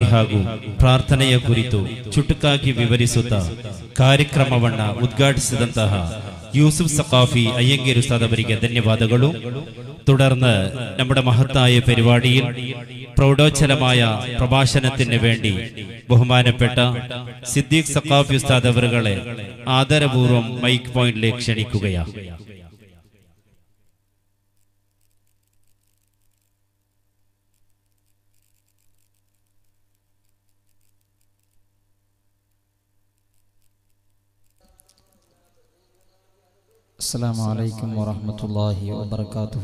ಹಾಗೂ ಪ್ರಾರ್ಥನೆಯ ಕುರಿತು ಚುಟುಕಾಗಿ ವಿವರಿಸುತ್ತ ಕಾರ್ಯಕ್ರಮವನ್ನ ಉದ್ಘಾಟಿಸಿದಂತಹ യൂസുഫ് സഖാഫി അയ്യങ്കേരി ഉസ്താദ് അവರಿಗೆ ധന്യവാദಗಳು തുടർന്ന് നമ്മുടെ മഹത്തായ പരിപാടിയിൽ പ്രൗഢോജ്ജലമായ പ്രഭാഷണത്തിന് വേണ്ടി ബഹുമാനപ്പെട്ട സിദ്ദീഖ് സഖാഫി ഉസ്താദ് അവറുകളെ ആദരപൂർവ്വം മൈക്ക് പോയിന്റിലേക്ക് ക്ഷണിക്കുകയാണ് السلام عليكم ورحمة الله وبركاته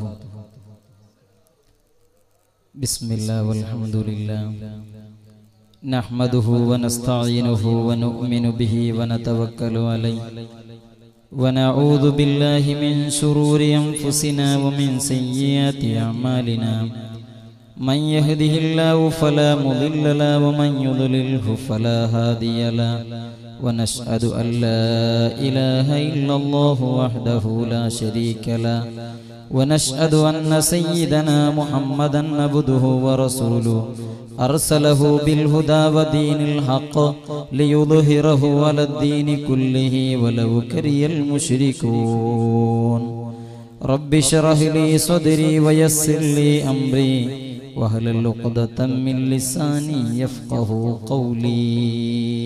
بسم الله والحمد لله نحمده ونستعينه ونؤمن به ونتوكل عليه ونعوذ بالله من شرور أنفسنا ومن سيئات أعمالنا من يهده الله فلا مضل له ومن يضلله فلا هادي له ونشهد أن لا إله إلا الله وحده لا شريك له ونشهد أن سيدنا محمدا عبده ورسوله أرسله بالهدى ودين الحق ليظهره على الدين كله ولو كره المشركون رب اشرح لي صدري ويسر لي أمري واهل عقدة من لساني يفقه قولي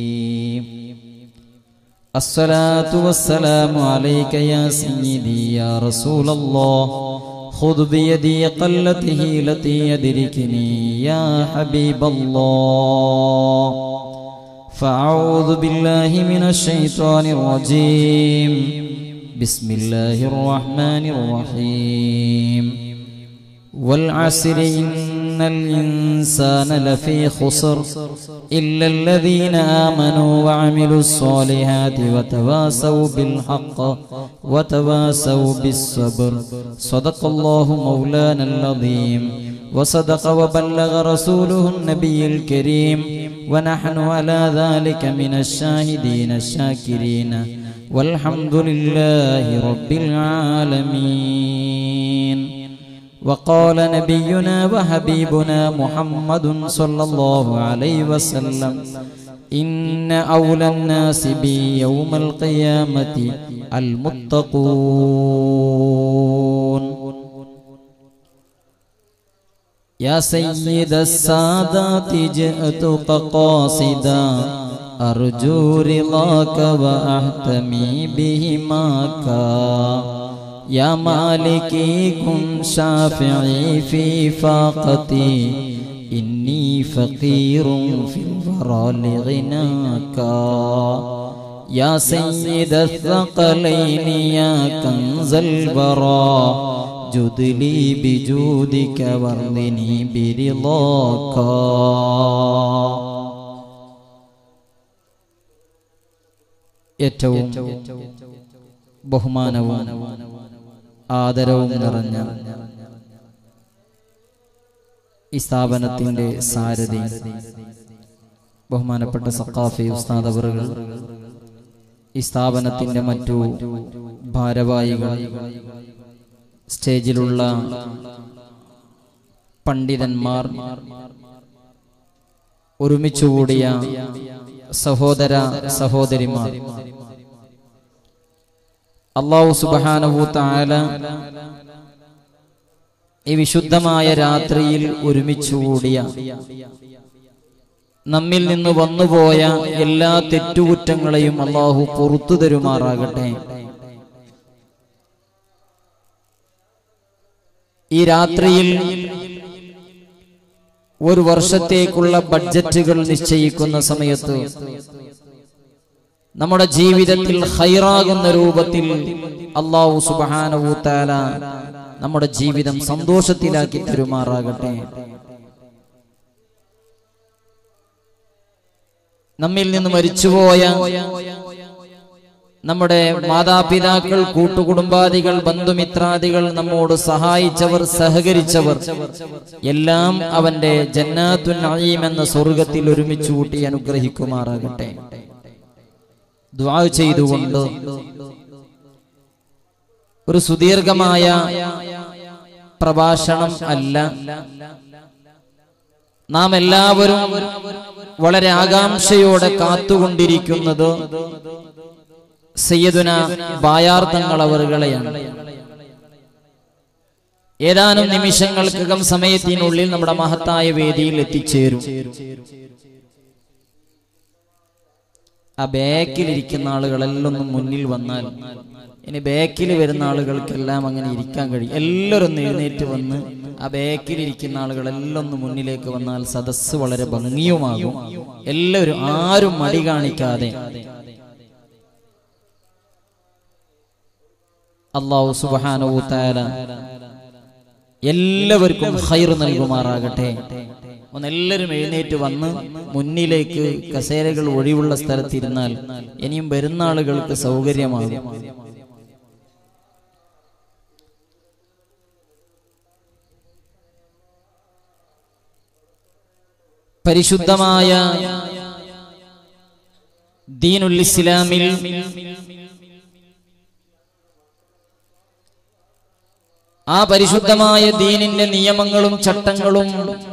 الصلاة والسلام عليك يا سيدي يا رسول الله خذ بيدي قلته التي يدركني يا حبيب الله فأعوذ بالله من الشيطان الرجيم بسم الله الرحمن الرحيم والعسر إن الإنسان لفي خسر إلا الذين آمنوا وعملوا الصالحات وتواسوا بالحق وتواسوا بالصبر صدق الله مولانا العظيم وصدق وبلغ رسوله النبي الكريم ونحن على ذلك من الشاهدين الشاكرين والحمد لله رب العالمين وقال نبينا وحبيبنا محمد صلى الله عليه وسلم إن أولى الناس بي يوم القيامة المتقون يا سيد السادات جئتك قاصدا أرجو رضاك وأحتمي بهماك يا مالكي كن شافعي في فاقتي إني فقير في الورى لغناك يا سيد الثقلين يا كنز البرى جد لي بجودك وارضني برضاك ഏറ്റവും ബഹുമാനവും ആദരവും നിറഞ്ഞ ഈ സ്ഥാപനത്തിന്റെ സാരഥി ബഹുമാനപ്പെട്ട സക്കാഫി ഉസ്താദ് അവറുകൾ ഈ സ്ഥാപനത്തിന്റെ മറ്റു ഭാരവാഹികൾ സ്റ്റേജിലുള്ള പണ്ഡിതന്മാർ ഒരുമിച്ചുകൂടിയ സഹോദര സഹോദരിമാർ അള്ളാഹു സുബാനഹു താല ഈ വിശുദ്ധമായ രാത്രിയിൽ ഒരുമിച്ചുകൂടിയ നമ്മിൽ നിന്ന് വന്നുപോയ എല്ലാ തെറ്റുകുറ്റങ്ങളെയും അള്ളാഹു പുറത്തു തരുമാറാകട്ടെ ഈ രാത്രിയിൽ ഒരു വർഷത്തേക്കുള്ള ബഡ്ജറ്റുകൾ നിശ്ചയിക്കുന്ന സമയത്ത് നമ്മുടെ ജീവിതത്തിൽ ഹൈറാകുന്ന രൂപത്തിൽ അള്ളാഹു സുബാനവു താല നമ്മുടെ ജീവിതം സന്തോഷത്തിലാക്കി തരുമാറാകട്ടെ നമ്മിൽ നിന്ന് മരിച്ചുപോയ നമ്മുടെ മാതാപിതാക്കൾ കൂട്ടുകുടുംബാദികൾ ബന്ധുമിത്രാദികൾ നമ്മോട് സഹായിച്ചവർ സഹകരിച്ചവർ എല്ലാം അവന്റെ ജന്നാത്തുൻ നഈം എന്ന സ്വർഗത്തിൽ ഒരുമിച്ച് കൂട്ടി അനുഗ്രഹിക്കുമാറാകട്ടെ ദ്വാ ചെയ്തുകൊണ്ട് ഒരു സുദീർഘമായ പ്രഭാഷണം അല്ല നാം എല്ലാവരും വളരെ ആകാംക്ഷയോടെ കാത്തുകൊണ്ടിരിക്കുന്നത് സയ്യദുന ബായാർ തങ്ങൾ അവറുകളെയാണ് ഏതാനും നിമിഷങ്ങൾക്കകം സമയത്തിനുള്ളിൽ നമ്മുടെ മഹത്തായ വേദിയിൽ എത്തിച്ചേരും ആ ബാക്കിലിരിക്കുന്ന ആളുകളെല്ലാം ഒന്ന് മുന്നിൽ വന്നാൽ ഇനി ബാക്കിൽ വരുന്ന ആളുകൾക്കെല്ലാം അങ്ങനെ ഇരിക്കാൻ കഴിയും എല്ലാവരും ഒന്ന് എഴുന്നേറ്റ് വന്ന് ആ ബാക്കിലിരിക്കുന്ന ആളുകളെല്ലാം ഒന്ന് മുന്നിലേക്ക് വന്നാൽ സദസ്സ് വളരെ ഭംഗിയുമാകും എല്ലാവരും ആരും മടി കാണിക്കാതെ അള്ളാഹു സുബാനവു താല എല്ലാവർക്കും ഹൈർ നൽകുമാറാകട്ടെ ഒന്ന് എല്ലാവരും എഴുന്നേറ്റ് വന്ന് മുന്നിലേക്ക് കസേരകൾ ഒഴിവുള്ള സ്ഥലത്തിരുന്നാൽ ഇനിയും വരുന്ന ആളുകൾക്ക് സൗകര്യമാകും പരിശുദ്ധമായ ദീനുൽ ഇസ്ലാമിൽ ആ പരിശുദ്ധമായ ദീനിന്റെ നിയമങ്ങളും ചട്ടങ്ങളും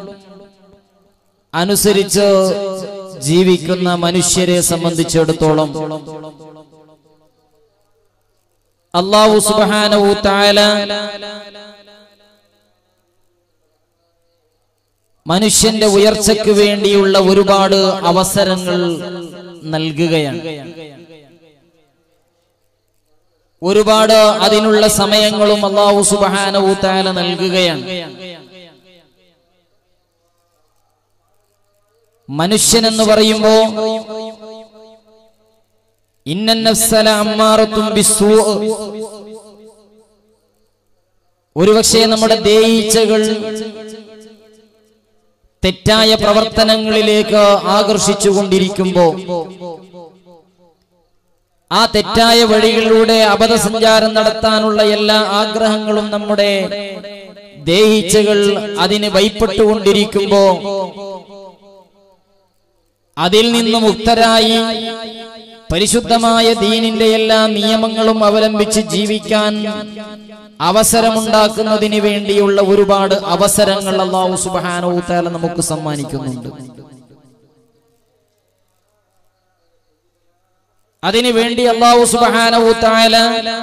അനുസരിച്ച് ജീവിക്കുന്ന മനുഷ്യരെ സംബന്ധിച്ചിടത്തോളം അള്ളാഹു സുബാനവു താല മനുഷ്യന്റെ ഉയർച്ചയ്ക്ക് വേണ്ടിയുള്ള ഒരുപാട് അവസരങ്ങൾ നൽകുകയാണ് ഒരുപാട് അതിനുള്ള സമയങ്ങളും അള്ളാഹു സുബാനവു താല നൽകുകയാണ് മനുഷ്യൻ എന്ന് പറയുമ്പോ ഇന്നന്നഫ്സല അമ്മാറത്തും ബിസ്സൂ ഒരുപക്ഷെ നമ്മുടെ ദേയിച്ചകൾ തെറ്റായ പ്രവർത്തനങ്ങളിലേക്ക് ആകർഷിച്ചു കൊണ്ടിരിക്കുമ്പോ ആ തെറ്റായ വഴികളിലൂടെ അബദ്ധസഞ്ചാരം നടത്താനുള്ള എല്ലാ ആഗ്രഹങ്ങളും നമ്മുടെ ദേഹിച്ചകൾ അതിന് ഭയപ്പെട്ടുകൊണ്ടിരിക്കുമ്പോ അതിൽ നിന്ന് മുക്തരായി പരിശുദ്ധമായ ദീനിന്റെ എല്ലാ നിയമങ്ങളും അവലംബിച്ച് ജീവിക്കാൻ അവസരമുണ്ടാക്കുന്നതിന് വേണ്ടിയുള്ള ഒരുപാട് അവസരങ്ങൾ അള്ളാഹു സുബാനോ താല നമുക്ക് സമ്മാനിക്കുന്നുണ്ട് അതിനു വേണ്ടി അള്ളാഹു സുബാനോ താല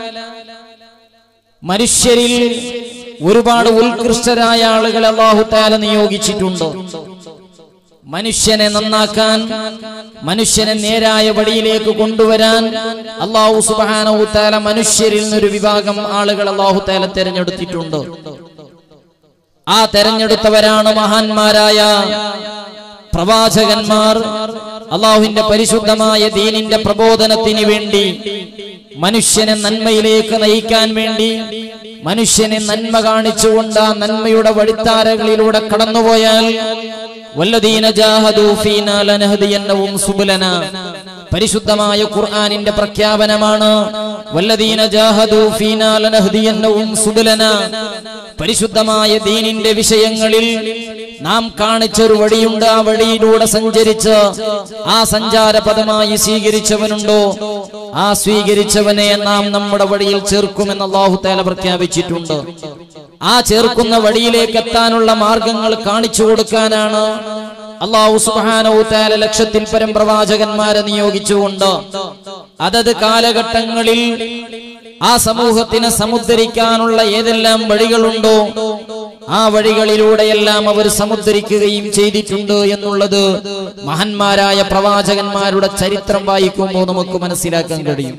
മനുഷ്യരിൽ ഒരുപാട് ഉത്കൃഷ്ടരായ ആളുകളെ അള്ളാഹു താല നിയോഗിച്ചിട്ടുണ്ട് മനുഷ്യനെ നന്നാക്കാൻ മനുഷ്യനെ നേരായ വഴിയിലേക്ക് കൊണ്ടുവരാൻ അള്ളാഹു സുബാനഹു താല മനുഷ്യരിൽ നിന്നൊരു വിഭാഗം ആളുകൾ അള്ളാഹു താല തെരഞ്ഞെടുത്തിട്ടുണ്ട് ആ തെരഞ്ഞെടുത്തവരാണ് മഹാന്മാരായ പ്രവാചകന്മാർ അള്ളാഹുവിന്റെ പരിശുദ്ധമായ ദീനിന്റെ പ്രബോധനത്തിന് വേണ്ടി മനുഷ്യനെ നന്മയിലേക്ക് നയിക്കാൻ വേണ്ടി മനുഷ്യനെ നന്മ കാണിച്ചുകൊണ്ട് ആ നന്മയുടെ വഴിത്താരകളിലൂടെ കടന്നുപോയാൽ വല്ലദീന ജാഹദൂ ഫീനാ ലനഹദിയന്നഹും സുബുലന പരിശുദ്ധമായ ഖുർആനിന്റെ പ്രഖ്യാപനമാണ് വല്ലദീന ജാഹദൂ ഫീനാ ലനഹദിയന്നഹും സുബുലന പരിശുദ്ധമായ ദീനിന്റെ വിഷയങ്ങളിൽ നാം കാണിച്ചൊരു വഴിയുണ്ട് ആ വഴിയിലൂടെ സഞ്ചരിച്ച് ആ സഞ്ചാരപദമായി സ്വീകരിച്ചവനുണ്ടോ ആ സ്വീകരിച്ചവനെ നാം നമ്മുടെ വഴിയിൽ ചേർക്കുമെന്ന് അള്ളാഹു താല പ്രഖ്യാപിച്ചിട്ടുണ്ട് ആ ചേർക്കുന്ന വഴിയിലേക്ക് എത്താനുള്ള മാർഗങ്ങൾ കാണിച്ചു കൊടുക്കാനാണ് അള്ളാഹു സുബാനോ താല ലക്ഷത്തിൽ പരം പ്രവാചകന്മാരെ നിയോഗിച്ചുകൊണ്ട് അതത് കാലഘട്ടങ്ങളിൽ ആ സമൂഹത്തിനെ സമുദ്ധരിക്കാനുള്ള ഏതെല്ലാം വഴികളുണ്ടോ ആ വഴികളിലൂടെയെല്ലാം അവർ സമുദ്ധരിക്കുകയും ചെയ്തിട്ടുണ്ട് എന്നുള്ളത് മഹാന്മാരായ പ്രവാചകന്മാരുടെ ചരിത്രം വായിക്കുമ്പോൾ നമുക്ക് മനസ്സിലാക്കാൻ കഴിയും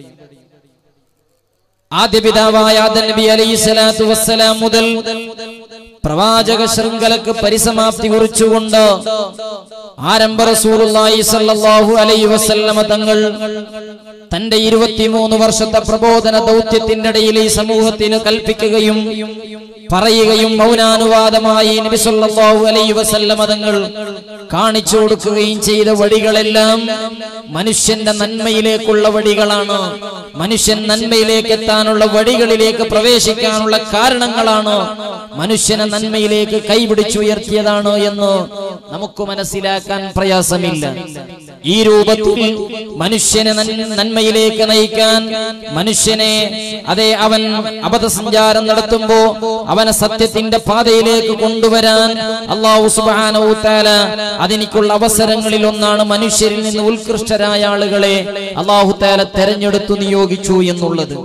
ആദ്യ പിതാവായ ആദം നബി അലൈഹി സ്വലാത്തു വസ്സലാം മുതൽ പ്രവാചക ശൃംഖലക്ക് പരിസമാപ്തി കുറിച്ചുകൊണ്ട് ആരംഭ റസൂലുള്ളാഹി സ്വല്ലല്ലാഹു അലൈഹി വസല്ലമ തങ്ങൾ തന്റെ ഇരുപത്തിമൂന്ന് വർഷത്തെ പ്രബോധന ദൗത്യത്തിന്റെ ഇടയിൽ ഈ സമൂഹത്തിന് കൽപ്പിക്കുകയും പറയുകയും മൗനാനുവാദമായി നബി സല്ലല്ലാഹു അലൈഹി വസല്ലമ തങ്ങൾ കാണിച്ചു കൊടുക്കുകയും ചെയ്ത വഴികളെല്ലാം മനുഷ്യന്റെ നന്മയിലേക്കുള്ള വഴികളാണ് മനുഷ്യൻ നന്മയിലേക്ക് എത്താനുള്ള വഴികളിലേക്ക് പ്രവേശിക്കാനുള്ള കാരണങ്ങളാണ് മനുഷ്യനെ നന്മയിലേക്ക് കൈപിടിച്ചുയർത്തിയതാണ് എന്ന് നമുക്ക് മനസ്സിലാക്കാൻ പ്രയാസമില്ല ഈ രൂപത്തിൽ മനുഷ്യനെ നൻ- നന്മയിലേക്ക് നയിക്കാൻ മനുഷ്യനെ അതെ അവൻ അബദ്ധസഞ്ചാരം നടത്തുമ്പോ അവനെ സത്യത്തിന്റെ പാതയിലേക്ക് കൊണ്ടുവരാൻ അള്ളാഹു സുബ്ഹാനഹു തആല അതിനിക്കുള്ള അവസരങ്ങളിൽ ഒന്നാണ് മനുഷ്യരിൽ നിന്ന് ഉത്കൃഷ്ടരായ ആളുകളെ അള്ളാഹു താല തെരഞ്ഞെടുത്തു നിയോഗിച്ചു എന്നുള്ളത്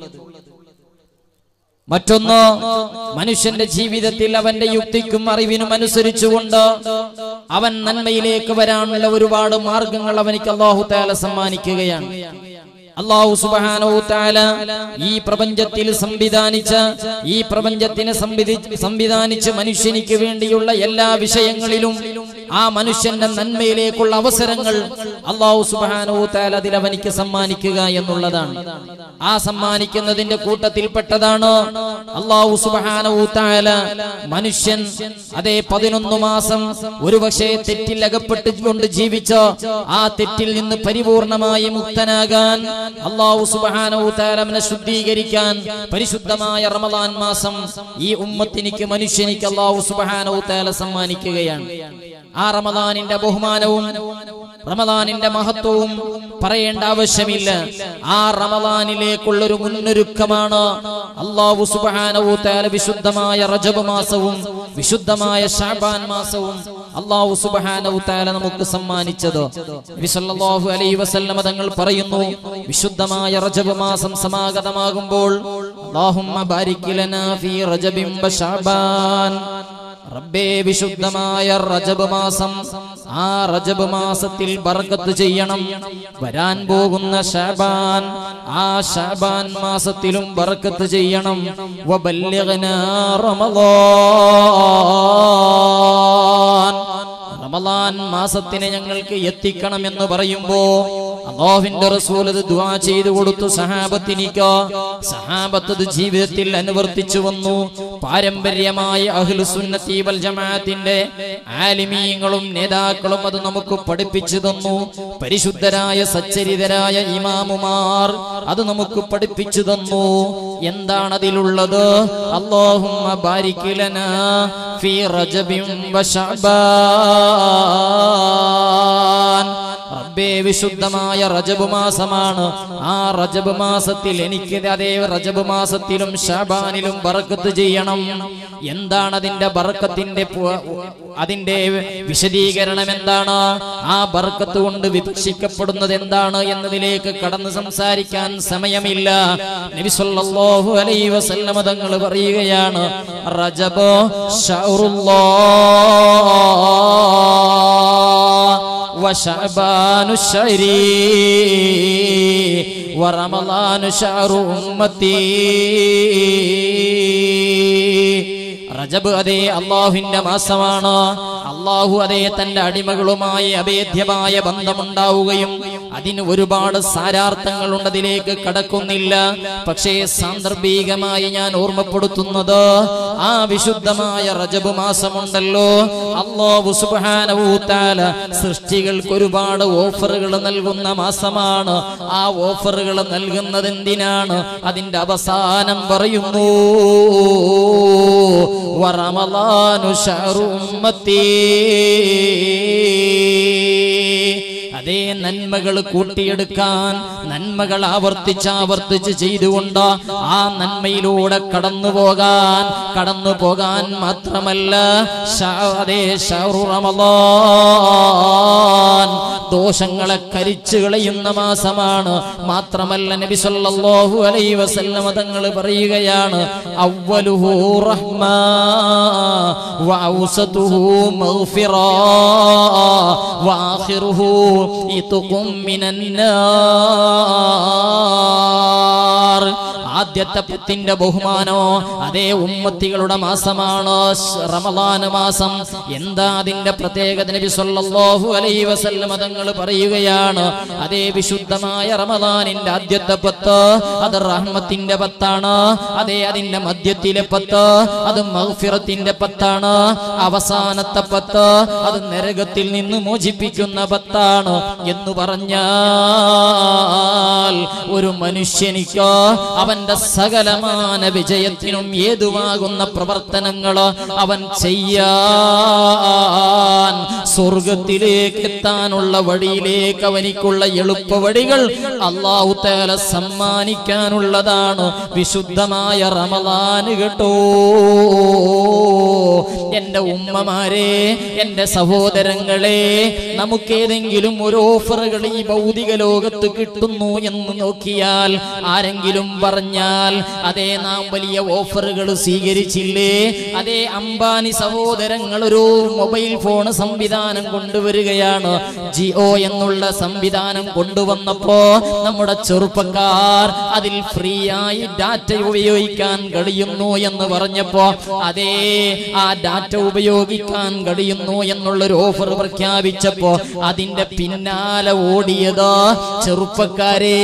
മറ്റൊന്ന് മനുഷ്യന്റെ ജീവിതത്തിൽ അവന്റെ യുക്തിക്കും അറിവിനും അനുസരിച്ചുകൊണ്ട് അവൻ നന്മയിലേക്ക് വരാനുള്ള ഒരുപാട് മാർഗങ്ങൾ അവനിക്ക് അള്ളാഹു താല സമ്മാനിക്കുകയാണ് അള്ളാഹു സുബാനോ താല ഈ പ്രപഞ്ചത്തിൽ സംവിധാനിച്ച ഈ പ്രപഞ്ചത്തിനെ സംവിധി സംവിധാനിച്ച് മനുഷ്യനിക്ക് വേണ്ടിയുള്ള എല്ലാ വിഷയങ്ങളിലും ആ മനുഷ്യന്റെ നന്മയിലേക്കുള്ള അവസരങ്ങൾ അള്ളാഹു സുബാനോ താല അതിൽ അവനിക്ക് സമ്മാനിക്കുക എന്നുള്ളതാണ് ആ സമ്മാനിക്കുന്നതിന്റെ കൂട്ടത്തിൽപ്പെട്ടതാണ് അള്ളാഹു സുബാനോ താല മനുഷ്യൻ അതേ പതിനൊന്ന് മാസം ഒരുപക്ഷെ തെറ്റിൽ അകപ്പെട്ടുകൊണ്ട് ജീവിച്ച ആ തെറ്റിൽ നിന്ന് പരിപൂർണമായി മുക്തനാകാൻ അള്ളാഹു സുബാനോ താലമനെ ശുദ്ധീകരിക്കാൻ പരിശുദ്ധമായ റമദാൻ മാസം ഈ ഉമ്മത്തിനിക്ക് മനുഷ്യനിക്ക് അള്ളാഹു സുബാനോ താല സമ്മാനിക്കുകയാണ് ആ റമദാനിന്റെ ബഹുമാനവും റമദാനിന്റെ മഹത്വവും പറയേണ്ട ആവശ്യമില്ല ആ റമദാനിലേക്കുള്ളൊരു മുന്നൊരുക്കമാണ് അള്ളാഹു സുബാനവു താല വിശുദ്ധമായ റജബ് മാസവും വിശുദ്ധമായ ഷാബാൻ മാസവും അള്ളാഹു സുബാനവു താല നമുക്ക് സമ്മാനിച്ചത് നബി സല്ലല്ലാഹു അലൈഹി വസല്ലമ തങ്ങൾ പറയുന്നു വിശുദ്ധമായ റജബ് മാസം സമാഗതമാകുമ്പോൾ അല്ലാഹുമ്മ ബാരിക് ലനാ ഫീ റജബിൻ വ ഷഅബാൻ റബ്ബേ വിശുദ്ധമായ റജബ് മാസം ആ റജബ് മാസത്തിൽ ബർക്കത്ത് ചെയ്യണം വരാൻ പോകുന്ന ഷാബാൻ ആ ഷാബാൻ മാസത്തിലും ബർക്കത്ത് ചെയ്യണം വബല്ലിഗ്നാ റമളാൻ റമളാൻ മാസത്തിനെ ഞങ്ങൾക്ക് എത്തിക്കണം എന്ന് പറയുമ്പോ അള്ളാഹുവിന്റെ റസൂൽ അത് ദുആ ചെയ്തു കൊടുത്തു സഹാബത്തിനിക്ക് സഹാബത്ത് അത് ജീവിതത്തിൽ അനുവർത്തിച്ചു വന്നു പാരമ്പര്യമായ അഹ്ലുസുന്നത്തി വൽ ജമാഅത്തിന്റെ ആലിമീങ്ങളും നേതാക്കളും അത് നമുക്ക് പഠിപ്പിച്ചു തന്നു പരിശുദ്ധരായ സച്ചരിതരായ ഇമാമുമാർ അത് നമുക്ക് പഠിപ്പിച്ചു തന്നു എന്താണ് അതിലുള്ളത് അല്ലാഹുമ്മ ബാരിക് ലനാ ഫീ റജബിൻ വ ശഅബാൻ റബ്ബേ വിശുദ്ധമായ റജബ് മാസമാണ് ആ റജബ് മാസത്തിൽ എനിക്ക് അതേ റജബ് മാസത്തിലും ഷാബാനിലും ബറക്കത്ത് ചെയ്യണം എന്താണ് അതിന്റെ ബറക്കത്തിന്റെ പു- അതിന്റെ വിശദീകരണം എന്താണ് ആ ബർക്കത്ത് കൊണ്ട് വിഭക്ഷിക്കപ്പെടുന്നത് എന്താണ് എന്നതിലേക്ക് കടന്ന് സംസാരിക്കാൻ സമയമില്ല നബി സല്ലല്ലാഹു അലൈഹി വസല്ലമ തങ്ങൾ പറയുകയാണ് റജബ് ഷഹറുല്ലാഹ് وشعبان الشهر ورمضان شهر أمتي റജബ് അതേ അള്ളാഹുവിന്റെ മാസമാണ് അള്ളാഹു അതേ തന്റെ അടിമകളുമായി അഭേദ്യമായ ബന്ധമുണ്ടാവുകയും അതിന് ഒരുപാട് സാരാർത്ഥങ്ങളുണ്ട് അതിലേക്ക് കടക്കുന്നില്ല പക്ഷേ സാന്ദർഭികമായി ഞാൻ ഓർമ്മപ്പെടുത്തുന്നത് ആ വിശുദ്ധമായ റജബ് മാസമുണ്ടല്ലോ അള്ളാഹു സുബാനവൂത്താല സൃഷ്ടികൾക്ക് ഒരുപാട് ഓഫറുകൾ നൽകുന്ന മാസമാണ് ആ ഓഫറുകൾ നൽകുന്നത് എന്തിനാണ് അതിന്റെ അവസാനം പറയുന്നു വറമലാനു ഷറുമ്മത്തീ അതേ നന്മകൾ കൂട്ടിയെടുക്കാൻ നന്മകൾ ആവർത്തിച്ച് ആവർത്തിച്ച് ചെയ്തുകൊണ്ട് ആ നന്മയിലൂടെ കടന്നു പോകാൻ കടന്നു പോകാൻ മാത്രമല്ല ഷ- അതേ ഷഹ്റു റമളാൻ ദോഷങ്ങളെ കരിച്ചു കളയുന്ന മാസമാണ് മാത്രമല്ല നബി സല്ലല്ലാഹു അലൈഹി വസല്ലമ തങ്ങൾ പറയുകയാണ് അവ്വലുഹു റഹ്മ വഔസതുഹു മഗ്ഫിറ വആഖിറുഹു ഇത്ഖും മിനൻ നാർ ആദ്യത്തെ പത്തിന്റെ ബഹുമാനോ അതേ ഉമ്മത്തികളുടെ മാസമാണ് സ് റമളാൻ മാസം എന്താ അതിന്റെ പ്രത്യേകത നബി സല്ലല്ലാഹു അലൈഹി വസല്ലമ തങ്ങൾ പറയുകയാണ് അതേ വിശുദ്ധമായ റമളാനിന്റെ ആദ്യത്തെ പത്ത് അത് റഹ്മത്തിന്റെ പത്താണ് അതേ അതിന്റെ മധ്യത്തിലെ പത്ത് അത് മഗ്ഫിറത്തിന്റെ പത്താണ് അവസാനത്തെ പത്ത് അത് നരകത്തിൽ നിന്ന് മോചിപ്പിക്കുന്ന പത്താണ് എന്ന് പറഞ്ഞാൽ ഒരു മനുഷ്യനിക്ക് അവന്റെ സകലമാന വിജയത്തിനും ഏതുവാകുന്ന പ്രവർത്തനങ്ങൾ അവൻ ചെയ്യാൻ സ്വർഗത്തിലേക്ക് എത്താനുള്ള വഴിയിലേക്ക് അവനിക്കുള്ള എളുപ്പ വഴികൾ അള്ളാഹു തേല സമ്മാനിക്കാനുള്ളതാണ് വിശുദ്ധമായ റമദാന് കേട്ടോ എന്റെ ഉമ്മമാരെ എന്റെ സഹോദരങ്ങളെ നമുക്കേതെങ്കിലും ഒരു ഓഫറുകൾ ഈ ഭൗതിക ലോകത്ത് കിട്ടുന്നു എന്ന് നോക്കിയാൽ ആരെങ്കിലും പറഞ്ഞാൽ അതേ നാം വലിയ ഓഫറുകൾ സ്വീകരിച്ചില്ലേ അതേ അംബാനി സഹോദരങ്ങൾ ഒരു മൊബൈൽ ഫോൺ സംവിധാനം കൊണ്ടുവരികയാണ് ജിയോ എന്നുള്ള സംവിധാനം കൊണ്ടുവന്നപ്പോ നമ്മുടെ ചെറുപ്പക്കാർ അതിൽ ഫ്രീ ആയി ഡാറ്റ ഉപയോഗിക്കാൻ കഴിയുന്നു എന്ന് പറഞ്ഞപ്പോ അതേ ആ ഡാറ്റ ഉപയോഗിക്കാൻ കഴിയുന്നു എന്നുള്ളൊരു ഓഫർ പ്രഖ്യാപിച്ചപ്പോ അതിന്റെ പിന്നാലെ ഓടിയത് ചെറുപ്പക്കാരെ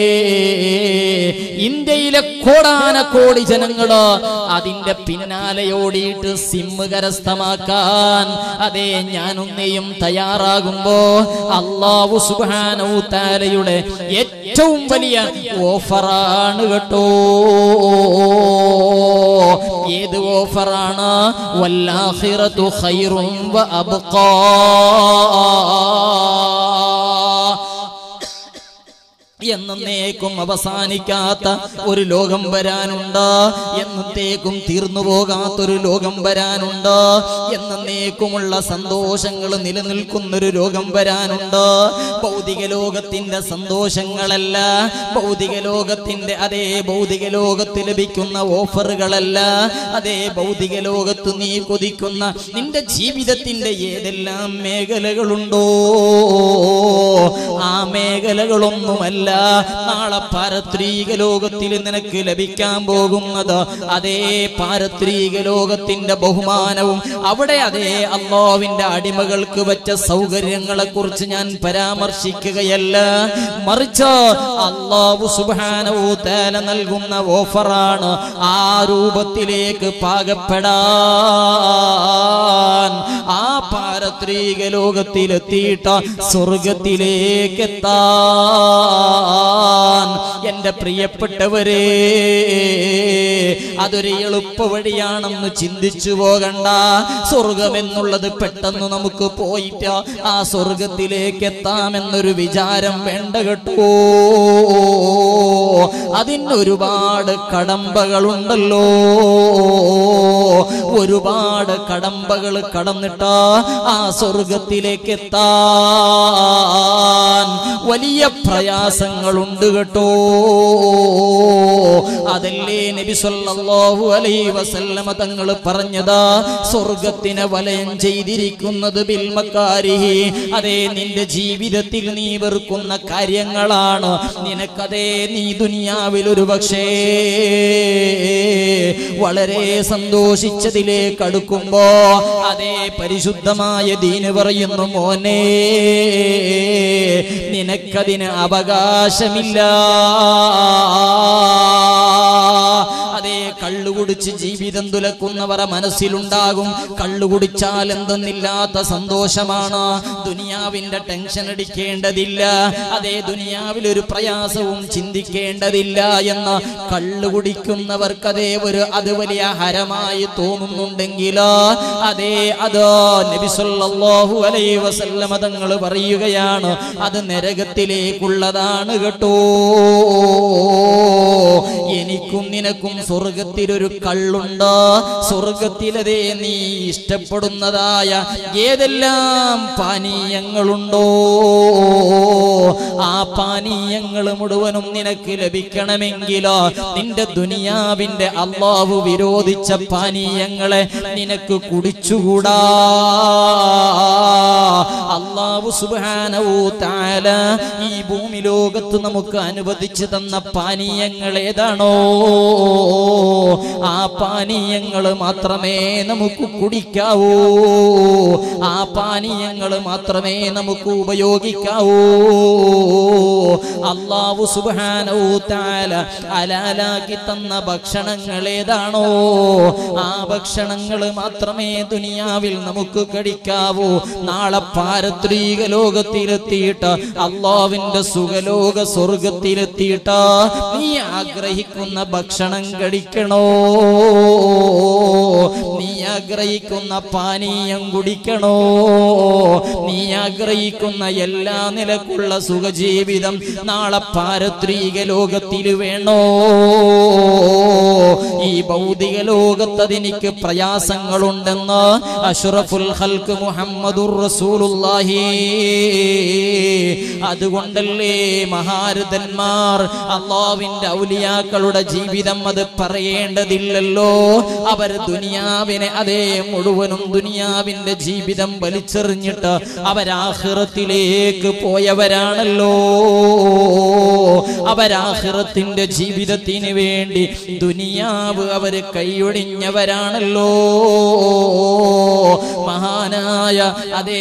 ഇന്ത്യയിലെ കോടാന കോടി ജനങ്ങള് അതിന്റെ പിന്നാലെ ഓടിയിട്ട് സിമ്മ് കരസ്ഥമാക്കാൻ അതേ ഞാനൊന്നെയും തയ്യാറാകുമ്പോ അള്ളാഹു സുബാനു താലയുടെ ഏറ്റവും വലിയ ഓഫറാണ് കേട്ടോ ഏത് ഓഫറാണ് വല്ലാഹിറത്തു ഖൈറും വ അബ്ഖാ എന്നേക്കും അവസാനിക്കാത്ത ഒരു ലോകം വരാനുണ്ട് എന്നത്തേക്കും തീർന്നു പോകാത്തൊരു ലോകം വരാനുണ്ട് എന്നേക്കുമുള്ള സന്തോഷങ്ങൾ നിലനിൽക്കുന്നൊരു ലോകം വരാനുണ്ട് ഭൗതിക ലോകത്തിന്റെ സന്തോഷങ്ങളല്ല ഭൗതിക ലോകത്തിന്റെ അതേ ഭൗതിക ലോകത്ത് ലഭിക്കുന്ന ഓഫറുകളല്ല അതേ ഭൗതിക ലോകത്ത് നീ കൊതിക്കുന്ന നിന്റെ ജീവിതത്തിന്റെ ഏതെല്ലാം മേഖലകളുണ്ടോ ആ മേഖലകളൊന്നുമല്ല നാളെ പാരത്രീക ലോകത്തിൽ നിനക്ക് ലഭിക്കാൻ പോകുന്നത് അതേ പാരത്രീക ലോകത്തിന്റെ ബഹുമാനവും അവിടെ അതേ അള്ളാവിന്റെ അടിമകൾക്ക് വെച്ച സൗകര്യങ്ങളെ കുറിച്ച് ഞാൻ പരാമർശിക്കുകയല്ല മറിച്ച് അള്ളാഹു സുബാനവു തേല നൽകുന്ന ഓഫറാണ് ആ രൂപത്തിലേക്ക് പാകപ്പെടാൻ ആ പാരത്രീക ലോകത്തിലെത്തിയിട്ട് സ്വർഗത്തിലേക്ക് എത്താൻ എന്റെ പ്രിയപ്പെട്ടവരെ അതൊരു എളുപ്പ വഴിയാണെന്ന് ചിന്തിച്ചു പോകണ്ട സ്വർഗം എന്നുള്ളത് പെട്ടെന്ന് നമുക്ക് പോയിട്ട് ആ സ്വർഗത്തിലേക്ക് എത്താമെന്നൊരു വിചാരം വേണ്ട കേട്ടോ അതിനൊരുപാട് കടമ്പകളുണ്ടല്ലോ ഒരുപാട് കടമ്പകൾ കടന്നിട്ട് ആ സ്വർഗത്തിലേക്ക് എത്താൻ വലിയ പ്രയാസങ്ങളുണ്ട് കേട്ടോ അതല്ലേ നബി സല്ലല്ലാഹു അലൈഹി വസല്ലമ തങ്ങൾ പറഞ്ഞത് സ്വർഗത്തിനെ വലയം ചെയ്തിരിക്കുന്നത് ബിൽ മക്കാരിഹി അതേ നിന്റെ ജീവിതത്തിൽ നീ വെറുക്കുന്ന കാര്യങ്ങളാണ് നിനക്കതേ നീ ദുനിയാവിൽ ഒരു പക്ഷേ വളരെ സന്തോഷിച്ചതിലേക്ക് അടുക്കുമ്പോ അതേ പരിശുദ്ധമായ ദീന് പറയുന്നു മോനെ നിനക്കതിന് അവകാശമില്ല അതേ കള്ളു കുടിച്ച് ജീവിതം തുലക്കുന്നവർ മനസ്സിലുണ്ടാകും കള്ളു കുടിച്ചാൽ എന്തെന്നില്ലാത്ത സന്തോഷമാണ് ദുനിയാവിന്റെ ടെൻഷൻ അടിക്കേണ്ടതില്ല അതേ ദുനിയാവിൽ ഒരു പ്രയാസവും ചിന്തിക്കേണ്ടതില്ല എന്ന് കള്ളു കുടിക്കുന്നവർക്കതേ ഒരു അത് വലിയ ഹരമായി തോന്നുന്നുണ്ടെങ്കിൽ അതേ അത് നബി സല്ലല്ലാഹു അലൈഹി വസല്ലമ തങ്ങൾ പറയുകയാണ് അത് നരകത്തിലേക്കുള്ളതാണ് കേട്ടോ എനിക്കും നിനക്കും സ്വർഗത്തിലൊരു കള്ളുണ്ട് സ്വർഗത്തിലതേ നീ ഇഷ്ടപ്പെടുന്നതായ ഏതെല്ലാം പാനീയങ്ങളുണ്ടോ ആ പാനീയങ്ങൾ മുഴുവനും നിനക്ക് ലഭിക്കണമെങ്കിലോ നിന്റെ ദുനിയാവിന്റെ അള്ളാഹു വിരോധിച്ച പാനീയങ്ങളെ നിനക്ക് കുടിച്ചുകൂടാ അള്ളാഹു സുബാനവൂ താല ഈ ഭൂമി ലോകത്ത് നമുക്ക് അനുവദിച്ചു തന്ന പാനീയങ്ങൾ ഏതാണോ ആ പാനീയങ്ങൾ മാത്രമേ നമുക്ക് കുടിക്കാവൂ ആ പാനീയങ്ങൾ മാത്രമേ നമുക്ക് ഉപയോഗിക്കാവൂ അള്ളാഹു സുബ്ഹാനഹു തആല ഹലാലാക്കി തന്ന ഭക്ഷണങ്ങൾ ഏതാണോ ആ ഭക്ഷണങ്ങൾ മാത്രമേ ദുനിയാവിൽ നമുക്ക് കഴിക്കാവൂ നാളെ പാരത്രീക ലോകത്തിലെത്തിയിട്ട് അള്ളാവിന്റെ സുഖലോക സ്വർഗത്തിലെത്തിയിട്ട് നീ ആഗ്രഹിക്കുന്ന ഭക്ഷണം കഴിക്കണോ നീ ആഗ്രഹിക്കുന്ന പാനീയം കുടിക്കണോ നീ ആഗ്രഹിക്കുന്ന എല്ലാ നിലക്കുള്ള സുഖജീവിതം നാളെ പാരത്രീക ലോകത്തിൽ വേണോ ഈ ഭൗതിക ലോകത്ത് അതെനിക്ക് പ്രയാസങ്ങളുണ്ടെന്ന് അഷ്റഫുൽ ഹൽക്ക് മുഹമ്മദുർ റസൂലുള്ളാഹി അതുകൊണ്ടല്ലേ മഹാരഥന്മാർ അള്ളാവിന്റെ ഔലിയാക്കളുടെ ജീവിതം അത് പറയേണ്ടതില്ലല്ലോ അവർ ദുനിയാവിനെ അതേ മുഴുവനും ദുനിയാവിന്റെ ജീവിതം വലിച്ചെറിഞ്ഞിട്ട് അവരാഹിറത്തിലേക്ക് പോയവരാണല്ലോ അവരാഹിറത്തിന്റെ ജീവിതത്തിന് വേണ്ടി ദുനിയാവ് അവര് കൈയൊടിഞ്ഞവരാണല്ലോ മഹാനായ അതേ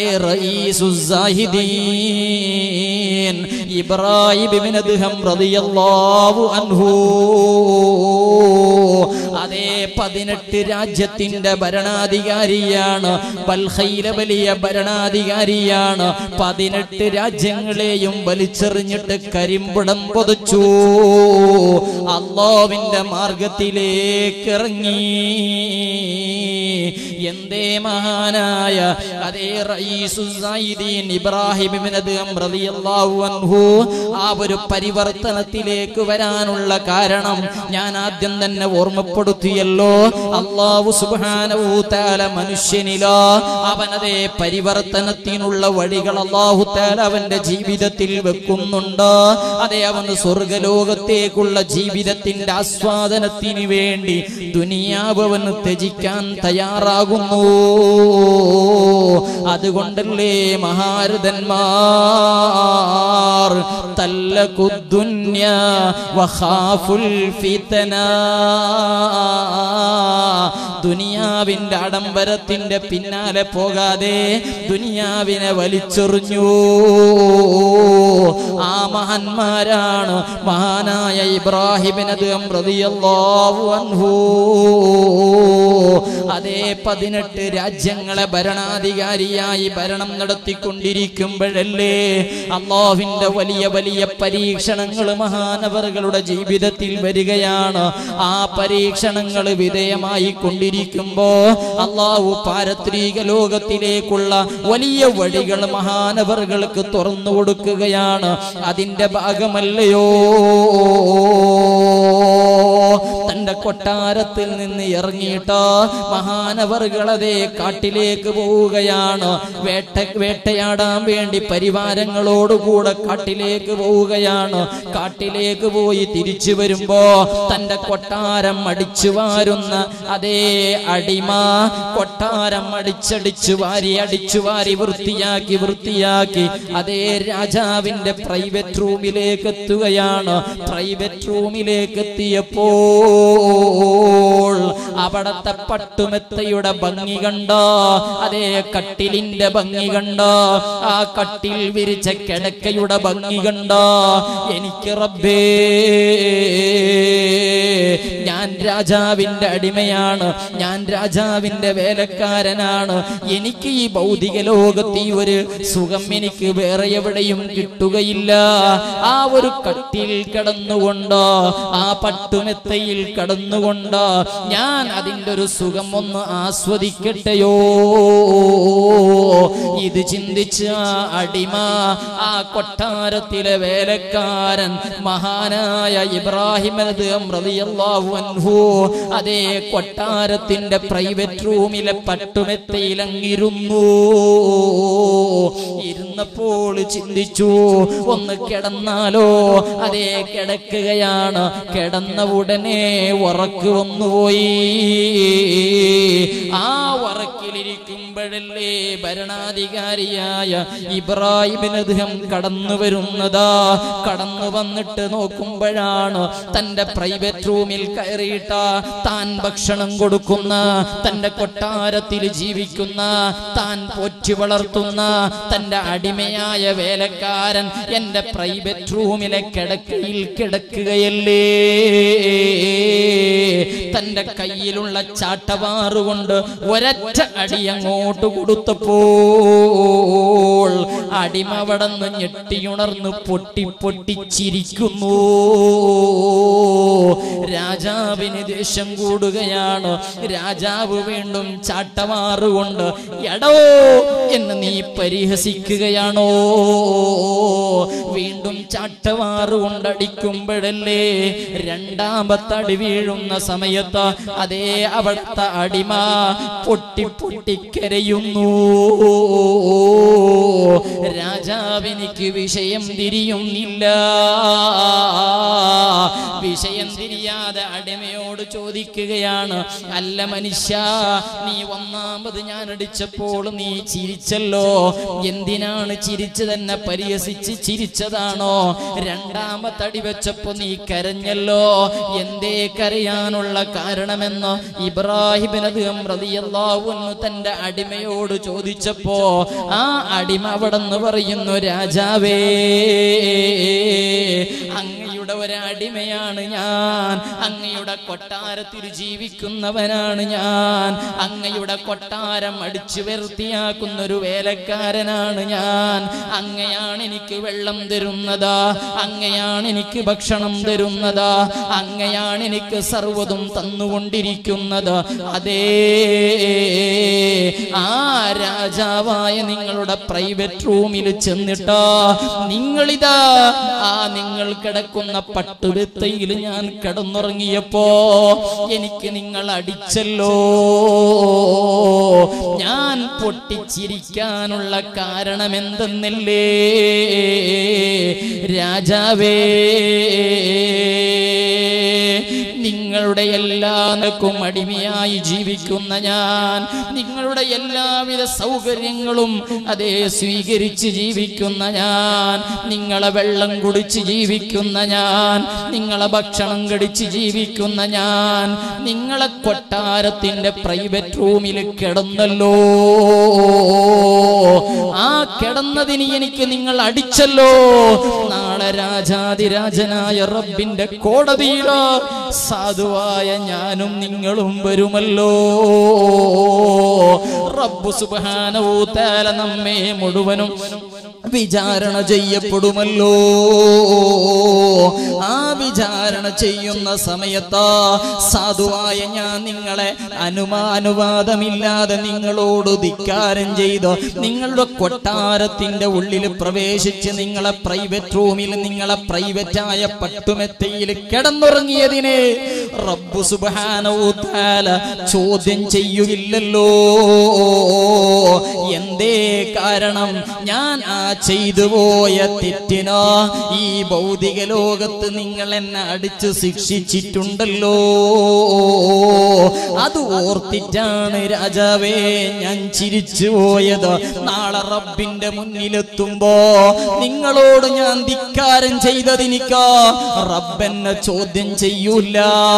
റഈസുസാഹിദീൻ ഇബ്രാഹിം ഇബ്നു അദ്ഹം റളിയല്ലാഹു അൻഹു അതേ പതിനെട്ട് രാജ്യത്തിന്റെ ഭരണാധികാരിയാണ് ബൽഹയിലെ വലിയ ഭരണാധികാരിയാണ് പതിനെട്ട് രാജ്യങ്ങളെയും വലിച്ചെറിഞ്ഞിട്ട് കരിമ്പുടം പൊതിച്ചു അള്ളാവിന്റെ മാർഗത്തിലേക്ക് ഇറങ്ങി എന്തേ മഹാനായ അതേ റഈസുസൈദീൻ ഇബ്രാഹിം ഇബ്നു അദ്ഹം റളിയല്ലാഹു അൻഹു ആ ഒരു പരിവർത്തനത്തിലേക്ക് വരാനുള്ള കാരണം ഞാൻ ആദ്യം തന്നെ ഓർമ്മപ്പെടുത്തിയല്ലോ അള്ളാഹു സുബ്ഹാനഹു തആല മനുഷ്യനില അവനതേ പരിവർത്തനത്തിനുള്ള വഴികൾ അള്ളാഹു തആല അവന്റെ ജീവിതത്തിൽ വെക്കുന്നുണ്ട് അതേ അവൻ സ്വർഗലോകത്തേക്കുള്ള ജീവിതത്തിന്റെ ആസ്വാദനത്തിന് വേണ്ടി ദുനിയാവ് അവന് ത്യജിക്കാൻ തയ്യാറാകുന്നു അതുകൊണ്ടല്ലേ മഹാരഥന്മാർ തല്ലകുദ്ദുന്യ വഖാഫുൽ ഫിതന ദുനിയാവിന്റെ ആഡംബരത്തിന്റെ പിന്നാലെ പോകാതെ ദുനിയാവിനെ വലിച്ചെറിഞ്ഞു ആ മഹാന്മാരാണ് മഹാനായ ഇബ്രാഹിമിനത് റളിയല്ലാഹു അൻഹു അതേ പതിനെട്ട് രാജ്യങ്ങളെ ഭരണാധികാരിയായി ഭരണം നടത്തിക്കൊണ്ടിരിക്കുമ്പോഴല്ലേ അള്ളാഹുവിന്റെ വലിയ വലിയ പരീക്ഷണങ്ങൾ മഹാനവറുകളുടെ ജീവിതത്തിൽ വരികയാണ് ആ പരീക്ഷണങ്ങൾ വിധേയമായി കൊണ്ടിരിക്കുമ്പോ അള്ളാഹു പാരത്രീക ലോകത്തിലേക്കുള്ള വലിയ വഴികൾ മഹാനവറുകൾക്ക് തുറന്നു കൊടുക്കുകയാണ് അതിന്റെ ഭാഗമല്ലയോ തന്റെ കൊട്ടാരത്തിൽ നിന്ന് ഇറങ്ങിയിട്ട് മഹാനവറുകളതെ കാട്ടിലേക്ക് പോവുകയാണ് വേട്ട വേട്ടയാടാൻ വേണ്ടി പരിവാരങ്ങളോടുകൂടെ കാട്ടിലേക്ക് പോവുകയാണ് കാട്ടിലേക്ക് പോയി തിരിച്ചു വരുമ്പോ തന്റെ കൊട്ടാരം അടിച്ചു വാരുന്ന അതേ അടിമ കൊട്ടാരം അടിച്ചടിച്ചു വാരി അടിച്ചു വാരി വൃത്തിയാക്കി വൃത്തിയാക്കി അതേ രാജാവിന്റെ പ്രൈവറ്റ് റൂമിലേക്ക് എത്തുകയാണ് പ്രൈവറ്റ് റൂമിലേക്ക് എത്തിയപ്പോൾ അവിടത്തെ പട്ടുമെത്തയുടെ ഭംഗി കണ്ട അതേ കട്ടിലിന്റെ ഭംഗി കണ്ട ആ കട്ടിൽ വിരിച്ച കിടക്കയുടെ ഭംഗി കണ്ട എനിക്ക് റബ്ബേ ഞാൻ രാജാവിന്റെ അടിമയാണ് ഞാൻ രാജാവിന്റെ വേലക്കാരനാണ് എനിക്ക് ഈ ഭൗതിക ലോകത്ത് ഈ ഒരു സുഖം എനിക്ക് വേറെ എവിടെയും കിട്ടുകയില്ല ആ ഒരു കട്ടിൽ കിടന്നുകൊണ്ട് ആ പട്ടുമെത്തയിൽ കടന്നുകൊണ്ട് ഞാൻ അതിന്റെ ഒരു സുഖം ഒന്ന് ആസ്വദിക്കട്ടെയോ ഇത് ചിന്തിച്ച് ആ അടിമ ആ കൊട്ടാരത്തിലെ വേലക്കാരൻ മഹാനായ ഇബ്രാഹിം റളിയല്ലാഹു അൻഹു അതേ കൊട്ടാരത്തിന്റെ പ്രൈവറ്റ് റൂമിലെ പട്ടുമെത്തയിൽ അങ്ങിരുന്നു ഇരുന്നപ്പോൾ ചിന്തിച്ചു ഒന്ന് കിടന്നാലോ അതേ കിടക്കുകയാണ് കിടന്ന ഉടനെ ഉറക്ക് വന്നുപോയി ആ ഉറക്കിലിരിക്കുമ്പോഴല്ലേ ഭരണാധികാരിയായ ഇബ്രാഹിമിന് അദ്ദേഹം കടന്നു വരുന്നതാ കടന്നു വന്നിട്ട് നോക്കുമ്പോഴാണ് തന്റെ പ്രൈവറ്റ് റൂമിൽ ബെഡ്റൂമിൽ കയറിയിട്ട് താൻ ഭക്ഷണം കൊടുക്കുന്ന തന്റെ കൊട്ടാരത്തിൽ ജീവിക്കുന്ന താൻ പോറ്റി വളർത്തുന്ന തന്റെ അടിമയായ വേലക്കാരൻ എന്റെ പ്രൈവറ്റ് റൂമിലെ കിടക്കയിൽ കിടക്കുകയല്ലേ തന്റെ കയ്യിലുള്ള ചാട്ടവാറുകൊണ്ട് ഒരൊറ്റ അടി അങ്ങോട്ട് കൊടുത്തപ്പോൾ അടിമ അവിടന്ന് ഞെട്ടിയുണർന്ന് പൊട്ടി പൊട്ടി ചിരിക്കുന്നു രാജാവിന് ദേഷ്യം കൂടുകയാണ് രാജാവ് വീണ്ടും ചാട്ടമാറുകൊണ്ട് എടോ എന്ന് നീ പരിഹസിക്കുകയാണോ വീണ്ടും ചാട്ടമാറുകൊണ്ട് അടിക്കുമ്പോഴല്ലേ രണ്ടാമത്തെ അടി വീഴുന്ന സമയത്ത് അതേ അവിടുത്തെ അടിമ പൊട്ടി പൊട്ടി കരയുന്നു രാജാവിനിക്ക് വിഷയം തിരിയുന്നില്ല വിഷയം തിരിയാതെ അടിമയോട് ചോദിക്കുകയാണ് അല്ല മനുഷ്യ നീ ഒന്നാമത് ഞാൻ അടിച്ചപ്പോൾ നീ ചിരിച്ചല്ലോ എന്തിനാണ് ചിരിച്ചു തന്നെ പരിഹസിച്ച് ചിരിച്ചതാണോ രണ്ടാമത്തെ അടി വെച്ചപ്പോ നീ കരഞ്ഞല്ലോ എന്തേ കരയാനുള്ള കാരണമെന്ന് ഇബ്രാഹിബിൻ അദ്ദേഹം റളിയല്ലാഹുവിന് തന്റെ അടിമയോട് ചോദിച്ചപ്പോ ആ അടിമ അവിടെ നിന്ന് പറയുന്നു രാജാവേ അങ്ങയുടെ ഒരു അടിമയാണ് ഞാൻ അങ്ങയുടെ കൊട്ടാരത്തിൽ ജീവിക്കുന്നവനാണ് ഞാൻ അങ്ങയുടെ കൊട്ടാരം അടിച്ചു വൃത്തിയാക്കുന്ന ഒരു വേലക്കാരനാണ് ഞാൻ അങ്ങയാണ് എനിക്ക് വെള്ളം തരുന്നത് അങ്ങയാണ് എനിക്ക് ഭക്ഷണം തരുന്നത് അങ്ങയാണ് എനിക്ക് സർവ്വതും തന്നുകൊണ്ടിരിക്കുന്നത് അതേ ആ രാജാവായ നിങ്ങളുടെ പ്രൈവറ്റ് റൂമിൽ ചെന്നിട്ട് നിങ്ങളിതാ ആ നിങ്ങൾ കിടക്കുന്ന പട്ടുവെത്തയിൽ ഞാൻ കിടന്നുറങ്ങിയപ്പോ എനിക്ക് നിങ്ങൾ അടിച്ചല്ലോ ഞാൻ പൊട്ടിച്ചിരിക്കാനുള്ള കാരണം എന്തെന്നല്ലേ രാജാവേ നിങ്ങളുടെ എല്ലാ നിലക്കും അടിമയായി ജീവിക്കുന്ന ഞാൻ നിങ്ങളുടെ എല്ലാവിധ സൗകര്യങ്ങളും അതേ സ്വീകരിച്ച് ജീവിക്കുന്ന ഞാൻ നിങ്ങളെ വെള്ളം കുടിച്ച് ജീവിക്കുന്ന ഞാൻ നിങ്ങളെ ഭക്ഷണം കടിച്ച് ജീവിക്കുന്ന ഞാൻ നിങ്ങളെ കൊട്ടാരത്തിന്റെ പ്രൈവറ്റ് റൂമിൽ കിടന്നല്ലോ ആ കിടന്നതിന് എനിക്ക് നിങ്ങൾ അടിച്ചല്ലോ നാളെ രാജാതിരാജനായ റബ്ബിന്റെ കോടതിയിലോ സാധുവായ ഞാനും നിങ്ങളും വരുമല്ലോ റബ്ബു സുബാനവൂത്താല നമ്മെ മുഴുവനും വിചാരണ ചെയ്യപ്പെടുമല്ലോ ആ വിചാരണ ചെയ്യുന്ന സമയത്ത് സാധുവായ ഞാൻ നിങ്ങളെ അനുമാനുവാദമില്ലാതെ നിങ്ങളോട് ധിക്കാരം ചെയ്ത് നിങ്ങളുടെ കൊട്ടാരത്തിന്റെ ഉള്ളിൽ പ്രവേശിച്ച് നിങ്ങളെ പ്രൈവറ്റ് റൂമിൽ നിങ്ങളെ പ്രൈവറ്റായ പട്ടുമെത്തയിൽ കിടന്നുറങ്ങിയതിന് റബ്ബു സുബാനൂത്താല ചോദ്യം ചെയ്യുകയില്ലല്ലോ എന്തേ കാരണം ഞാൻ ആ ചെയ്തു പോയ തെറ്റിനോ ഈ ഭൗതിക ലോകത്ത് നിങ്ങൾ എന്നെ അടിച്ച് ശിക്ഷിച്ചിട്ടുണ്ടല്ലോ അത് ഓർത്തിട്ടാണ് രാജാവേ ഞാൻ ചിരിച്ചു പോയത് നാളെ റബ്ബിന്റെ മുന്നിലെത്തുമ്പോ നിങ്ങളോട് ഞാൻ ധിക്കാരം ചെയ്തതിനിക്കോ റബ്ബെന്നെ ചോദ്യം ചെയ്യൂല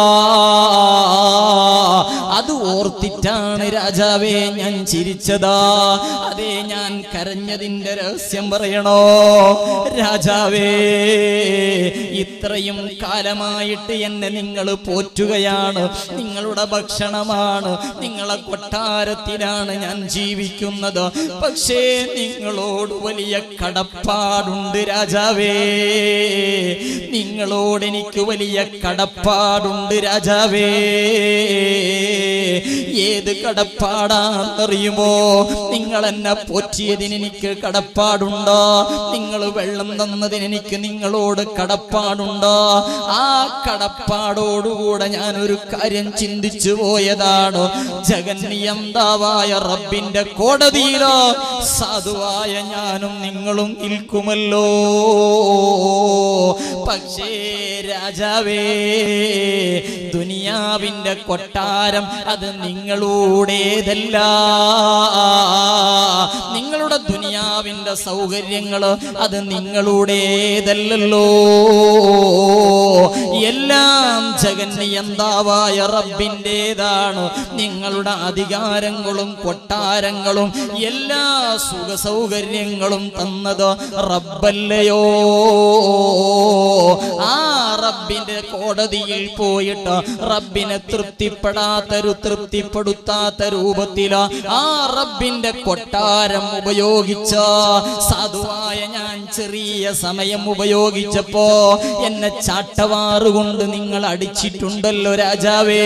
അത് ഓർത്തിട്ടാണ് രാജാവേ ഞാൻ ചിരിച്ചതാ അതേ ഞാൻ കരഞ്ഞതിന്റെ രഹസ്യം പറയണോ രാജാവേ ഇത്രയും കാലമായിട്ട് എന്നെ നിങ്ങൾ പോറ്റുകയാണ് നിങ്ങളുടെ ഭക്ഷണമാണ് നിങ്ങളെ കൊട്ടാരത്തിലാണ് ഞാൻ ജീവിക്കുന്നത് പക്ഷേ നിങ്ങളോട് വലിയ കടപ്പാടുണ്ട് രാജാവേ നിങ്ങളോട് എനിക്ക് വലിയ കടപ്പാടുണ്ട് രാജാവേ ഏത് കടപ്പാടാണെന്നറിയുമോ നിങ്ങൾ എന്നെ പോറ്റിയതിന് എനിക്ക് കടപ്പാടുണ്ടോ നിങ്ങൾ വെള്ളം തന്നതിന് എനിക്ക് നിങ്ങളോട് കടപ്പാടുണ്ടോ ആ കടപ്പാടോടുകൂടെ ഞാൻ ഒരു കാര്യം ചിന്തിച്ചു പോയതാണ് ജഗന്നിയന്താവായ റബ്ബിന്റെ കോടതിയിലോ സാധുവായ ഞാനും നിങ്ങളും നിൽക്കുമല്ലോ പക്ഷേ രാജാവേ ദുനിയാവിന്റെ കൊട്ടാരം അത് നിങ്ങളുടേതല്ല നിങ്ങളുടെ ദുനിയാവിന്റെ സൗ സൗകര്യങ്ങള് അത് നിങ്ങളുടേതല്ലല്ലോ എല്ലാം ജഗന്നിയന്താവായ റബ്ബിൻ്റെതാണ് നിങ്ങളുടെ അധികാരങ്ങളും കൊട്ടാരങ്ങളും എല്ലാ സുഖ സൗകര്യങ്ങളും തന്നത് റബ്ബല്ലയോ ആ റബ്ബിന്റെ കോടതിയിൽ പോയിട്ട് റബ്ബിനെ തൃപ്തിപ്പെടാത്തൊരു തൃപ്തിപ്പെടുത്താത്ത രൂപത്തില് ആ റബ്ബിന്റെ കൊട്ടാരം ഉപയോഗിച്ച സാധുവായ ഞാൻ ചെറിയ സമയം ഉപയോഗിച്ചപ്പോ എന്നെ ചാട്ടവാറുകൊണ്ട് നിങ്ങൾ അടിച്ചിട്ടുണ്ടല്ലോ രാജാവേ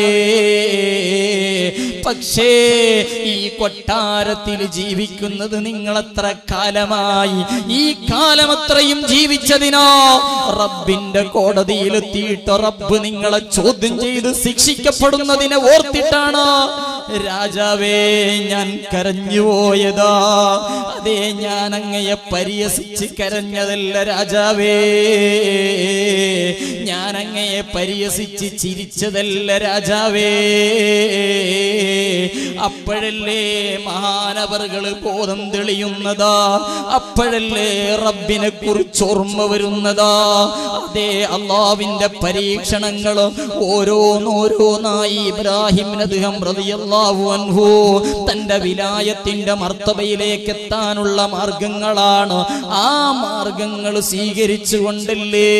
പക്ഷേ ഈ കൊട്ടാരത്തിൽ ജീവിക്കുന്നത് നിങ്ങൾ എത്ര കാലമായി ഈ കാലം അത്രയും ജീവിച്ചതിനോ റബ്ബിന്റെ കോടതിയിലെത്തിയിട്ട് റബ്ബ് നിങ്ങളെ ചോദ്യം ചെയ്ത് ശിക്ഷിക്കപ്പെടുന്നതിനെ ഓർത്തിട്ടാണ് രാജാവേ ഞാൻ കരഞ്ഞുപോയതാ അതേ ഞാൻ അങ്ങയെ പരിഹസിച്ച് കരഞ്ഞതല്ല രാജാവേ ഞാൻ അങ്ങയെ പരിഹസിച്ച് ചിരിച്ചതല്ല രാജാവേ അപ്പോഴല്ലേ മഹാനവറുകള് ബോധം തെളിയുന്നതാ അപ്പോഴല്ലേ റബ്ബിനെ കുറിച്ച് ഓർമ്മ വരുന്നതാ അതേ അള്ളാവിന്റെ പരീക്ഷണങ്ങള് ഓരോന്നോരോന്നായി ഇബ്രാഹിം നദ്ഹം റളിയല്ലാഹു അൻഹു തന്റെ വിലായത്തിന്റെ മർത്തബയിലേക്ക് എത്താനുള്ള മാർഗങ്ങളാണ് ആ മാർഗങ്ങൾ സ്വീകരിച്ചുകൊണ്ടല്ലേ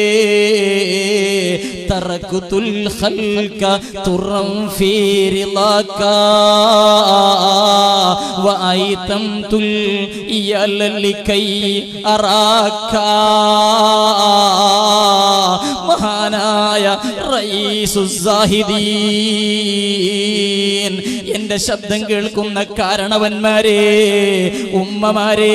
തറക്കുതുൽ ഖൽക തുറം ഫീ റിളാക വഅയ്തംതുൽ യലലികൈ അറാക മഹാനായ റയീസുസാഹിദീൻ എന്റെ ശബ്ദം കേൾക്കുന്ന കാരണവന്മാരെ ഉമ്മമാരെ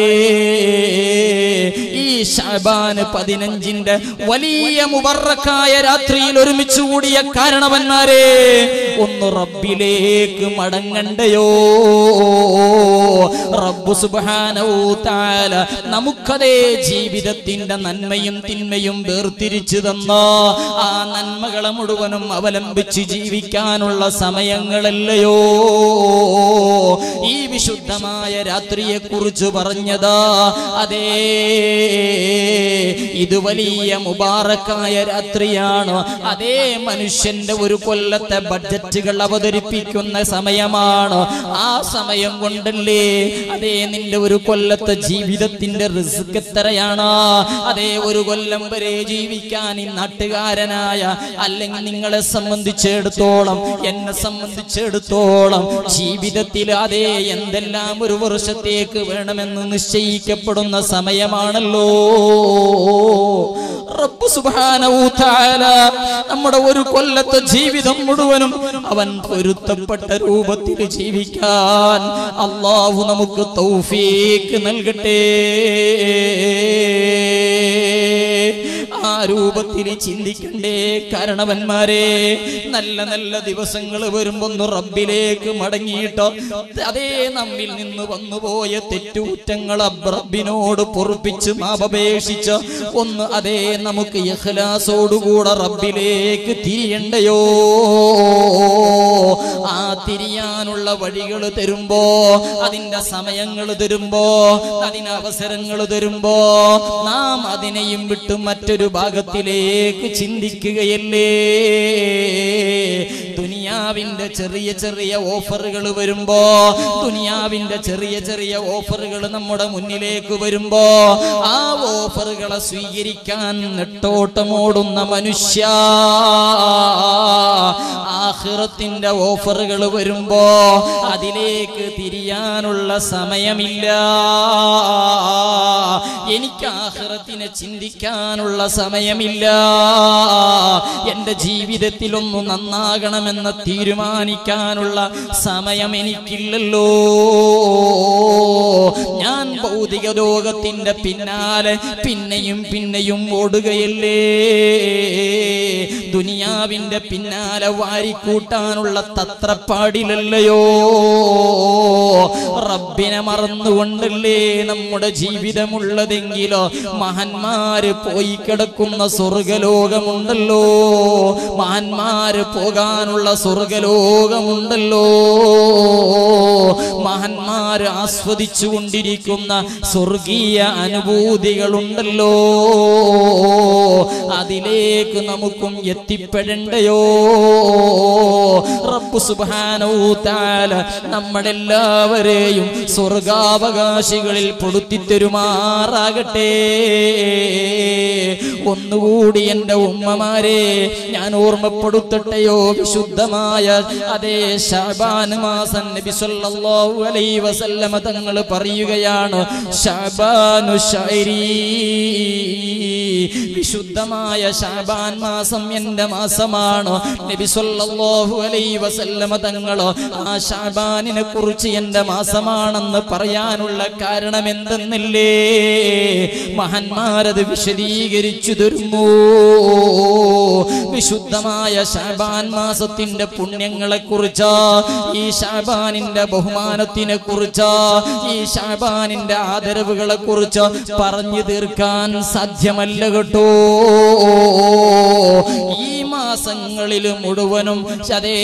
ഈ ഷാബാന് പതിനഞ്ചിന്റെ വലിയ മുബറക്കായ രാത്രിയിൽ ഒരുമിച്ച് കൂടിയ കാരണവന്മാരെ ഒന്ന് റബ്ബിലേക്ക് മടങ്ങണ്ടയോ റബ്ബു സുബ്ഹാനഹു തആല നമുക്കതേ ജീവിതത്തിന്റെ നന്മയും തിന്മയും വേർതിരിച്ചു തന്ന ആ നന്മകളെ മുഴുവനും അവലംബിച്ച് ജീവിക്കാനുള്ള സമയങ്ങളല്ലയോ ഈ വിശുദ്ധമായ രാത്രിയെ കുറിച്ച് പറഞ്ഞതാ അതേ ഇത് വലിയ മുബാറക്കായ രാത്രിയാണ് അതേ മനുഷ്യന്റെ ഒരു കൊല്ലത്തെ ബഡ്ജറ്റുകൾ അവതരിപ്പിക്കുന്ന സമയമാണ് ആ സമയം കൊണ്ടല്ലേ അതേ നിന്റെ ഒരു കൊല്ലത്തെ ജീവിതത്തിന്റെ റിസ്ക് എത്രയാണ് അതേ ഒരു കൊല്ലം വരെ ജീവിക്കാൻ ഈ നാട്ടുകാരനായ അല്ലെങ്കിൽ നിങ്ങളെ സംബന്ധിച്ചിടത്തോളം എന്നെ സംബന്ധിച്ചിടത്തോളം ജീവിതത്തിൽ അതേ എന്തെല്ലാം ഒരു വർഷത്തേക്ക് വേണമെന്ന് നിശ്ചയിക്കപ്പെടുന്ന സമയമാണല്ലോ റബ്ബ് സുബ്ഹാനഹു തആല നമ്മുടെ ഒരു കൊല്ലത്തെ ജീവിതം മുഴുവനും അവൻ പൊരുത്തപ്പെട്ട രൂപത്തിൽ ജീവിക്കാൻ അള്ളാഹു നമുക്ക് തൗഫീക്ക് നൽകട്ടെ ആ രൂപത്തിൽ ചിന്തിക്കണ്ടേ കാരണവന്മാരെ നല്ല നല്ല ദിവസങ്ങൾ വരുമ്പോ ഒന്ന് റബ്ബിലേക്ക് മടങ്ങിയിട്ടോ അതേ നമ്മിൽ നിന്ന് വന്നുപോയ തെറ്റുകുറ്റങ്ങൾ റബ്ബിനോട് പൊറുപ്പിച്ച് മാപപേക്ഷിച്ച് ഒന്ന് അതേ നമുക്ക് ഇഖ്ലാസോടുകൂടെ റബ്ബിലേക്ക് തിരിയണ്ടയോ ആ തിരിയാനുള്ള വഴികൾ തരുമ്പോ അതിന്റെ സമയങ്ങൾ തരുമ്പോ അതിന് അവസരങ്ങൾ തരുമ്പോ നാം അതിനെയും വിട്ട് മറ്റൊരു ഭാഗത്തിലേക്ക് ചിന്തിക്കുകയല്ലേ ദുനിയാവിന്റെ ചെറിയ ചെറിയ ഓഫറുകൾ വരുമ്പോ ദുനിയാവിന്റെ ചെറിയ ചെറിയ ഓഫറുകൾ നമ്മുടെ മുന്നിലേക്ക് വരുമ്പോ ആ ഓഫറുകളെ സ്വീകരിക്കാൻ നെട്ടോട്ടമോടുന്ന മനുഷ്യ ആഖിറത്തിന്റെ ഓഫറുകൾ വരുമ്പോ അതിലേക്ക് തിരിയാനുള്ള സമയമില്ല എനിക്ക് ആഖിറത്തിനെ ചിന്തിക്കാനുള്ള സമയമില്ല എന്റെ ജീവിതത്തിൽ ഒന്ന് നന്നാകണമെന്ന് തീരുമാനിക്കാനുള്ള സമയം എനിക്കില്ലല്ലോ ഞാൻ ഭൗതിക ലോകത്തിന്റെ പിന്നാലെ പിന്നെയും പിന്നെയും ഓടുകയല്ലേ ദുനിയാവിന്റെ പിന്നാലെ വാരിക്കൂട്ടാനുള്ള തത്രപ്പാടിലല്ലയോ റബ്ബിനെ മറന്നുകൊണ്ടല്ലേ നമ്മുടെ ജീവിതമുള്ളതെങ്കിലോ മഹന്മാര് പോയി കിടക്കും കിടക്കുന്ന സ്വർഗലോകമുണ്ടല്ലോ മഹാന്മാര് പോകാനുള്ള സ്വർഗലോകമുണ്ടല്ലോ മഹാന്മാര് ആസ്വദിച്ചു കൊണ്ടിരിക്കുന്ന സ്വർഗീയ അനുഭൂതികളുണ്ടല്ലോ അതിലേക്ക് നമുക്കും എത്തിപ്പെടണ്ടയോ റബ്ബു സുബ്ഹാനഹു തആല നമ്മളെല്ലാവരെയും സ്വർഗാവകാശികളിൽ പെടുത്തിത്തരുമാറാകട്ടെ ഒന്നുകൂടി എൻ്റെ ഉമ്മമാരെ ഞാൻ ഓർമ്മപ്പെടുത്തട്ടെയോ വിശുദ്ധമായ അതേ ഷാബാൻ മാസം നബി സല്ലല്ലാഹു അലൈഹി വസല്ലമ തങ്ങൾ പറയുകയാണ് ഷാബാനു ശൈരീ വിശുദ്ധമായ ഷാബാൻ മാസം എൻ്റെ മാസമാണ് നബി സല്ലല്ലാഹു അലൈഹി വസല്ലമ തങ്ങൾ ആ ഷാബാനിനെ കുറിച്ച് എൻ്റെ മാസമാണെന്ന് പറയാനുള്ള കാരണം എന്തെന്നില്ലേ മഹാന്മാരത് വിശദീകരിച്ചു തരുന്നു വിശുദ്ധമായ ഷാബാൻ മാസത്തിന്റെ പുണ്യങ്ങളെ കുറിച്ച് ഈ ഷാബാനിന്റെ ബഹുമാനത്തിനെ കുറിച്ച് ഈ ഷാബാനിന്റെ ആദരവുകളെ കുറിച്ച് പറഞ്ഞു തീർക്കാൻ സാധ്യമല്ല കേട്ടോ ഈ മാസങ്ങളിൽ മുഴുവനും അതേ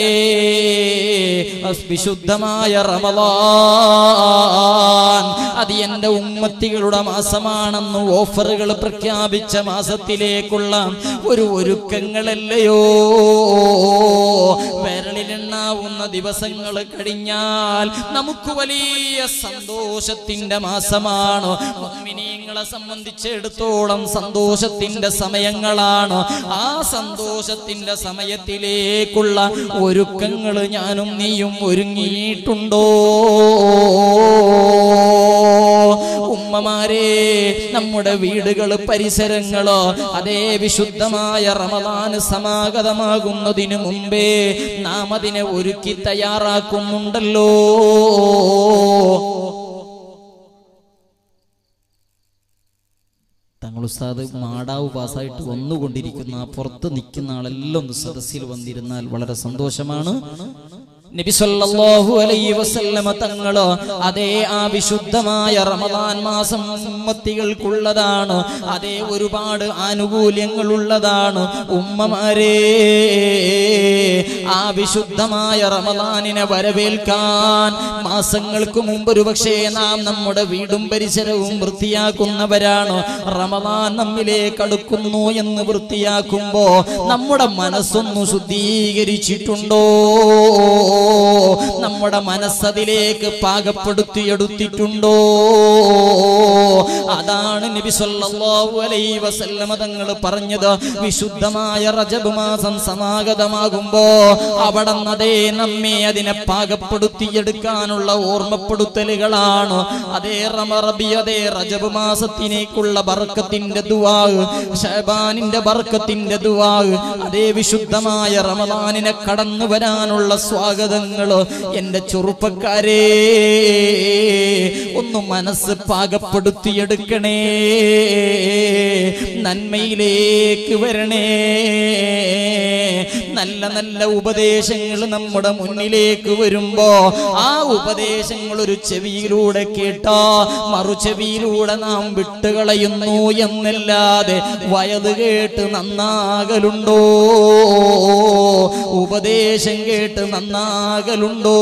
വിശുദ്ധമായ റമദാൻ അത് എന്റെ ഉമ്മത്തികളുടെ മാസമാണെന്ന് ഓഫറുകൾ പ്രഖ്യാപിച്ച മാസത്തിലേക്കുള്ള ഒരു ഒരുക്കങ്ങളല്ലയോ വിരലിലെണ്ണാവുന്ന ദിവസങ്ങൾ കഴിഞ്ഞാൽ നമുക്ക് വലിയ സന്തോഷത്തിന്റെ മാസമാണ് മുഅ്മിനീങ്ങളെ സംബന്ധിച്ചിടത്തോളം സന്തോഷത്തിന്റെ സമയങ്ങളാണ് ആ സന്തോഷത്തിന്റെ സമയത്തിലേക്കുള്ള ഒരുക്കങ്ങൾ ഞാനും നീയും ഒരുങ്ങിയിട്ടുണ്ടോ ഉമ്മമാരെ നമ്മുടെ വീടുകൾ പരിസരങ്ങള് അതേ വിശുദ്ധമായ റമദാന് സമാഗതമാകുന്നതിന് മുമ്പേ നാം അതിനെ ഒരുക്കി തയ്യാറാക്കുന്നുണ്ടല്ലോ തങ്ങൾ ഉസ്താദ് മാടാവ് പാസ്സായിട്ട് വന്നുകൊണ്ടിരിക്കുന്ന ആ പുറത്ത് നിൽക്കുന്ന ആളെല്ലാം ഒന്ന് സദസ്സിൽ വന്നിരുന്നാൽ വളരെ സന്തോഷമാണ് നബി സല്ലല്ലാഹു അലൈഹി വസല്ലമ തങ്ങള് അതേ ആ വിശുദ്ധമായ റമദാൻ മാസം ഉമ്മത്തികൾക്കുള്ളതാണ് അതേ ഒരുപാട് ആനുകൂല്യങ്ങൾ ഉള്ളതാണ് ഉമ്മമാരെ ആ വിശുദ്ധമായ റമദാനിനെ വരവേൽക്കാൻ മാസങ്ങൾക്ക് മുമ്പ് ഒരു പക്ഷേ നാം നമ്മുടെ വീടും പരിസരവും വൃത്തിയാക്കുന്നവരാണ് റമദാൻ നമ്മിലേക്ക് അടുക്കുന്നു എന്ന് വൃത്തിയാക്കുമ്പോ നമ്മുടെ മനസ്സൊന്നു ശുദ്ധീകരിച്ചിട്ടുണ്ടോ നമ്മുടെ മനസ്സതിലേക്ക് പാകപ്പെടുത്തിയെടുത്തിട്ടുണ്ടോ അതാണ് നബി സല്ലല്ലാഹു അലൈഹി വസല്ലമ തങ്ങൾ പറഞ്ഞത് വിശുദ്ധമായ റജബ് മാസം സമാഗതമാകുമ്പോ അവിടെ അതേ നമ്മെ അതിനെ പാകപ്പെടുത്തിയെടുക്കാനുള്ള ഓർമ്മപ്പെടുത്തലുകളാണ് അതേ റമറബി അതേ റജബ് മാസത്തിനേക്കുള്ള ബർക്കത്തിന്റെ ദുവാ ഷഹബാനിന്റെ ബർക്കത്തിന്റെ ദുവാ അതേ വിശുദ്ധമായ റമദാനിനെ കടന്നു വരാനുള്ള സ്വാഗതങ്ങള് എന്റെ ചെറുപ്പക്കാരെ ഒന്ന് മനസ്സ് പാകപ്പെടുത്തിയെടുക്കണേ നന്മയിലേക്ക് വരണേ നല്ല നല്ല ഉപദേശങ്ങൾ നമ്മുടെ മുന്നിലേക്ക് വരുമ്പോ ആ ഉപദേശങ്ങൾ ഒരു ചെവിയിലൂടെ കേട്ടാ മറുചെവിയിലൂടെ നാം വിട്ടുകളയുന്നു എന്നല്ലാതെ വയത് കേട്ട് നന്നാകലുണ്ടോ ഉപദേശം കേട്ട് നന്നാകലുണ്ടോ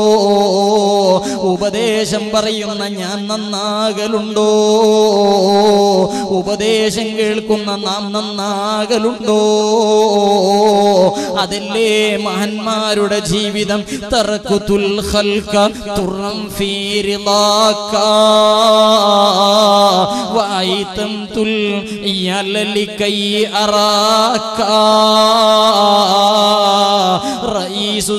ഉപദേശം പറയുന്ന ഞാൻ നന്നാകലുണ്ടോ ഉപദേശം കേൾക്കുന്ന നാം നന്നാകലുണ്ടോ അതല്ലേ മഹന്മാരുടെ ജീവിതം തറക്കുതുൽ ഖൽക തുറം ഫീരിളാക്ക വായിത്തം തുൽ യലലിക്കൈ അറാക്ക റഈസു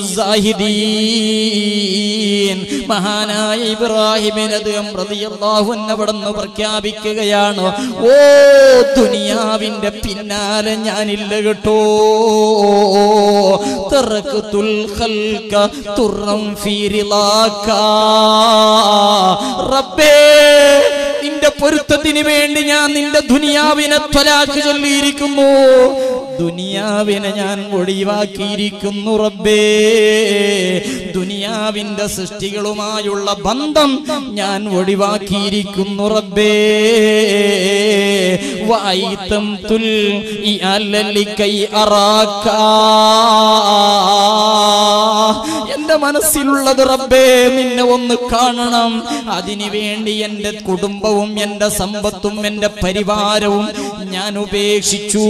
സാഹിദീൻ മഹാനായ ഇബ്രാഹിമിന് അദ്ദേഹം റളിയല്ലാഹു അൻഹു അവിടുന്ന് പ്രഖ്യാപിക്കുകയാണ് ഓ ദുനിയാവിന്റെ പിന്നാലെ ഞാനില്ല കേട്ടോ തറക്കത്തുൽ ഖൽക തുറം ഫീരിലാക്ക റബ്ബേ നിന്റെ പൊരുത്തത്തിന് വേണ്ടി ഞാൻ നിന്റെ ദുനിയാവിനെ ത്വലാക്ക് ചൊല്ലിയിരിക്കുന്നു ദുനിയാവിനെ ഞാൻ ഒഴിവാക്കിയിരിക്കുന്നു റബ്ബേ ദുനിയാവിന്റെ സൃഷ്ടികളുമായുള്ള ബന്ധം ഞാൻ ഒഴിവാക്കിയിരിക്കുന്നു റബ്ബേ വഅയ്തംതുൽ ഇഅലലികൈ അറാക എന്റെ മനസ്സിലുള്ളത് റബ്ബേ നിന്നെ ഒന്ന് കാണണം അതിനു വേണ്ടി എന്റെ കുടുംബവും എന്റെ സമ്പത്തും എന്റെ പരിവാരവും ഞാൻ ഉപേക്ഷിച്ചു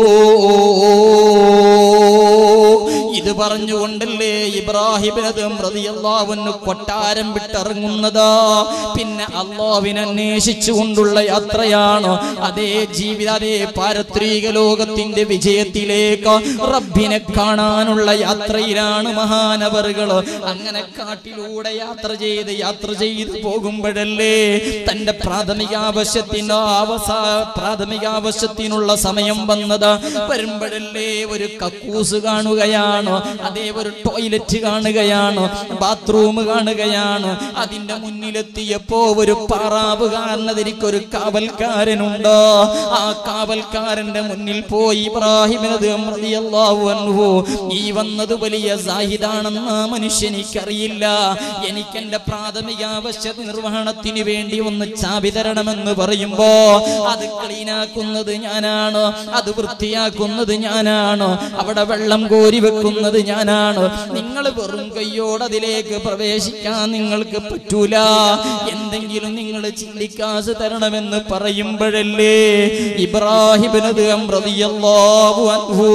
ഇത് പറഞ്ഞുകൊണ്ടല്ലേ ഇബ്രാഹിമിനത് റളിയല്ലാഹുവിന് കൊട്ടാരം വിട്ടിറങ്ങുന്നത് പിന്നെ അള്ളാവിനെ അന്വേഷിച്ചുകൊണ്ടുള്ള യാത്രയാണ് അതേ ജീവിത അതേ പാരത്രിക ലോകത്തിന്റെ വിജയത്തിലേക്ക് റബ്ബിനെ കാണാനുള്ള യാത്രയിലാണ് മഹാനവറുകൾ അങ്ങനെ കാട്ടിലൂടെ യാത്ര ചെയ്ത് യാത്ര ചെയ്ത് പോകുമ്പോഴല്ലേ തന്റെ പ്രാഥമിക ആവശ്യത്തിന് അവസാ പ്രാഥമിക ആവശ്യത്തിനുള്ള സമയം വന്നത് വരുമ്പോഴല്ലേ ഒരു കക്കൂസ് കാണുകയാണ് അതേ ഒരു ടോയ്ലറ്റ് കാണുകയാണ് ബാത്റൂം കാണുകയാണ് അതിന്റെ മുന്നിലെത്തിയപ്പോ ഒരു പാറാവുകാരനതിരിക്കൊരു കാവൽക്കാരനുണ്ട് ആ കാവൽക്കാരന്റെ മുന്നിൽ പോയി ഇബ്രാഹിമിനത് റളിയല്ലാഹു അൻഹു ഈ വന്നത് വലിയ സാഹിദാണെന്ന് ആ മനുഷ്യനിക്കറിയില്ല എനിക്ക് എന്റെ പ്രാഥമിക ആവശ്യ നിർവഹണത്തിന് വേണ്ടി ഒന്ന് ചാവി തരണമെന്ന് പറയുമ്പോ അത് ക്ലീനാക്കുന്നത് ഞാനാണ് അത് വൃത്തിയാക്കുന്നത് ഞാനാണ് അവിടെ വെള്ളം കോരി വെക്കുന്നത് ഞാനാണ് നിങ്ങൾ വെറും കയ്യോട് അതിലേക്ക് പ്രവേശിക്കാൻ നിങ്ങൾക്ക് പറ്റൂല എന്തെങ്കിലും നിങ്ങൾ ചില്ലിക്കാസ് തരണമെന്ന് പറയുമ്പോഴല്ലേ ഇബ്രാഹിബിനത് റളിയല്ലാഹു അൻഹു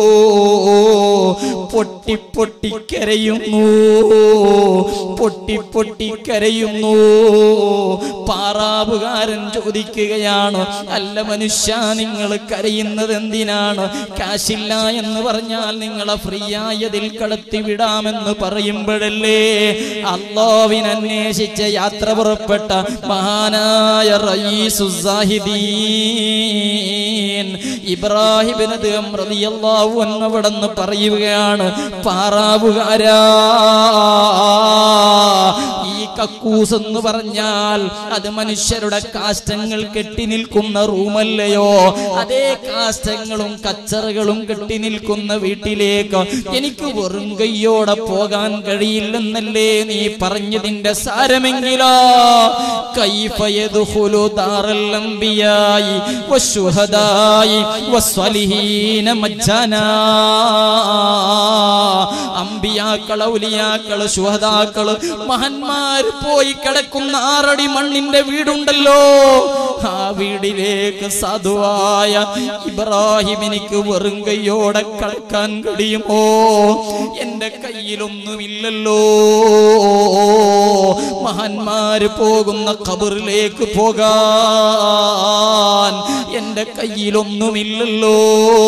പൊട്ടി പൊട്ടി കരയുന്നു പൊട്ടി പൊട്ടി കരയുന്നു പാറാവുകാരൻ ചോദിക്കുകയാണ് അല്ല മനുഷ്യ നിങ്ങൾ കരയുന്നത് എന്തിനാണ് കാശില്ല എന്ന് പറഞ്ഞാൽ നിങ്ങളെ ഫ്രീ ആയതിൽ കടത്തി വിടാമെന്ന് പറയുമ്പോഴല്ലേ അള്ളാവിനെ അന്വേഷിച്ച യാത്ര പുറപ്പെട്ട മഹാനായ റയീസു സാഹിദീൻ ഇബ്രാഹിബിനത് റളിയല്ലാഹു അൻഹു അവിടെന്ന് പറയുകയാണ് പാറാവുകാരാ ഈ കക്കൂസ് എന്ന് പറഞ്ഞാൽ അത് മനുഷ്യരുടെ കാഷ്ടങ്ങൾ കെട്ടി നിൽക്കുന്ന റൂമല്ലയോ അതേ കാഷ്ടങ്ങളും കച്ചറകളും കെട്ടി നിൽക്കുന്ന വീട്ടിലേക്ക് എനിക്ക് വെറും കയ്യോടെ പോകാൻ കഴിയില്ലെന്നല്ലേ നീ പറഞ്ഞതിന്റെ സാരമെങ്കിലോ കൈഫ യദ്ഖുലു ദാറൽ അംബിയായി വശുഹദായി വസ്വലിഹീന മജ്ജനാ അമ്പിയാക്കള് ഔലിയാക്കള് ശുഹദാക്കള് മഹന്മാര് പോയി കിടക്കുന്ന ആറടി മണ്ണിന്റെ വീടുണ്ടല്ലോ ആ വീടിലേക്ക് സാധുവായ ഇബ്രാഹിം എനിക്ക് വെറും കൈയോടെ കടക്കാൻ കഴിയുമോ എന്റെ കയ്യിലൊന്നുമില്ലല്ലോ മഹാന്മാര് പോകുന്ന ഖബറിലേക്ക് പോകാൻ എന്റെ കയ്യിലൊന്നുമില്ലല്ലോ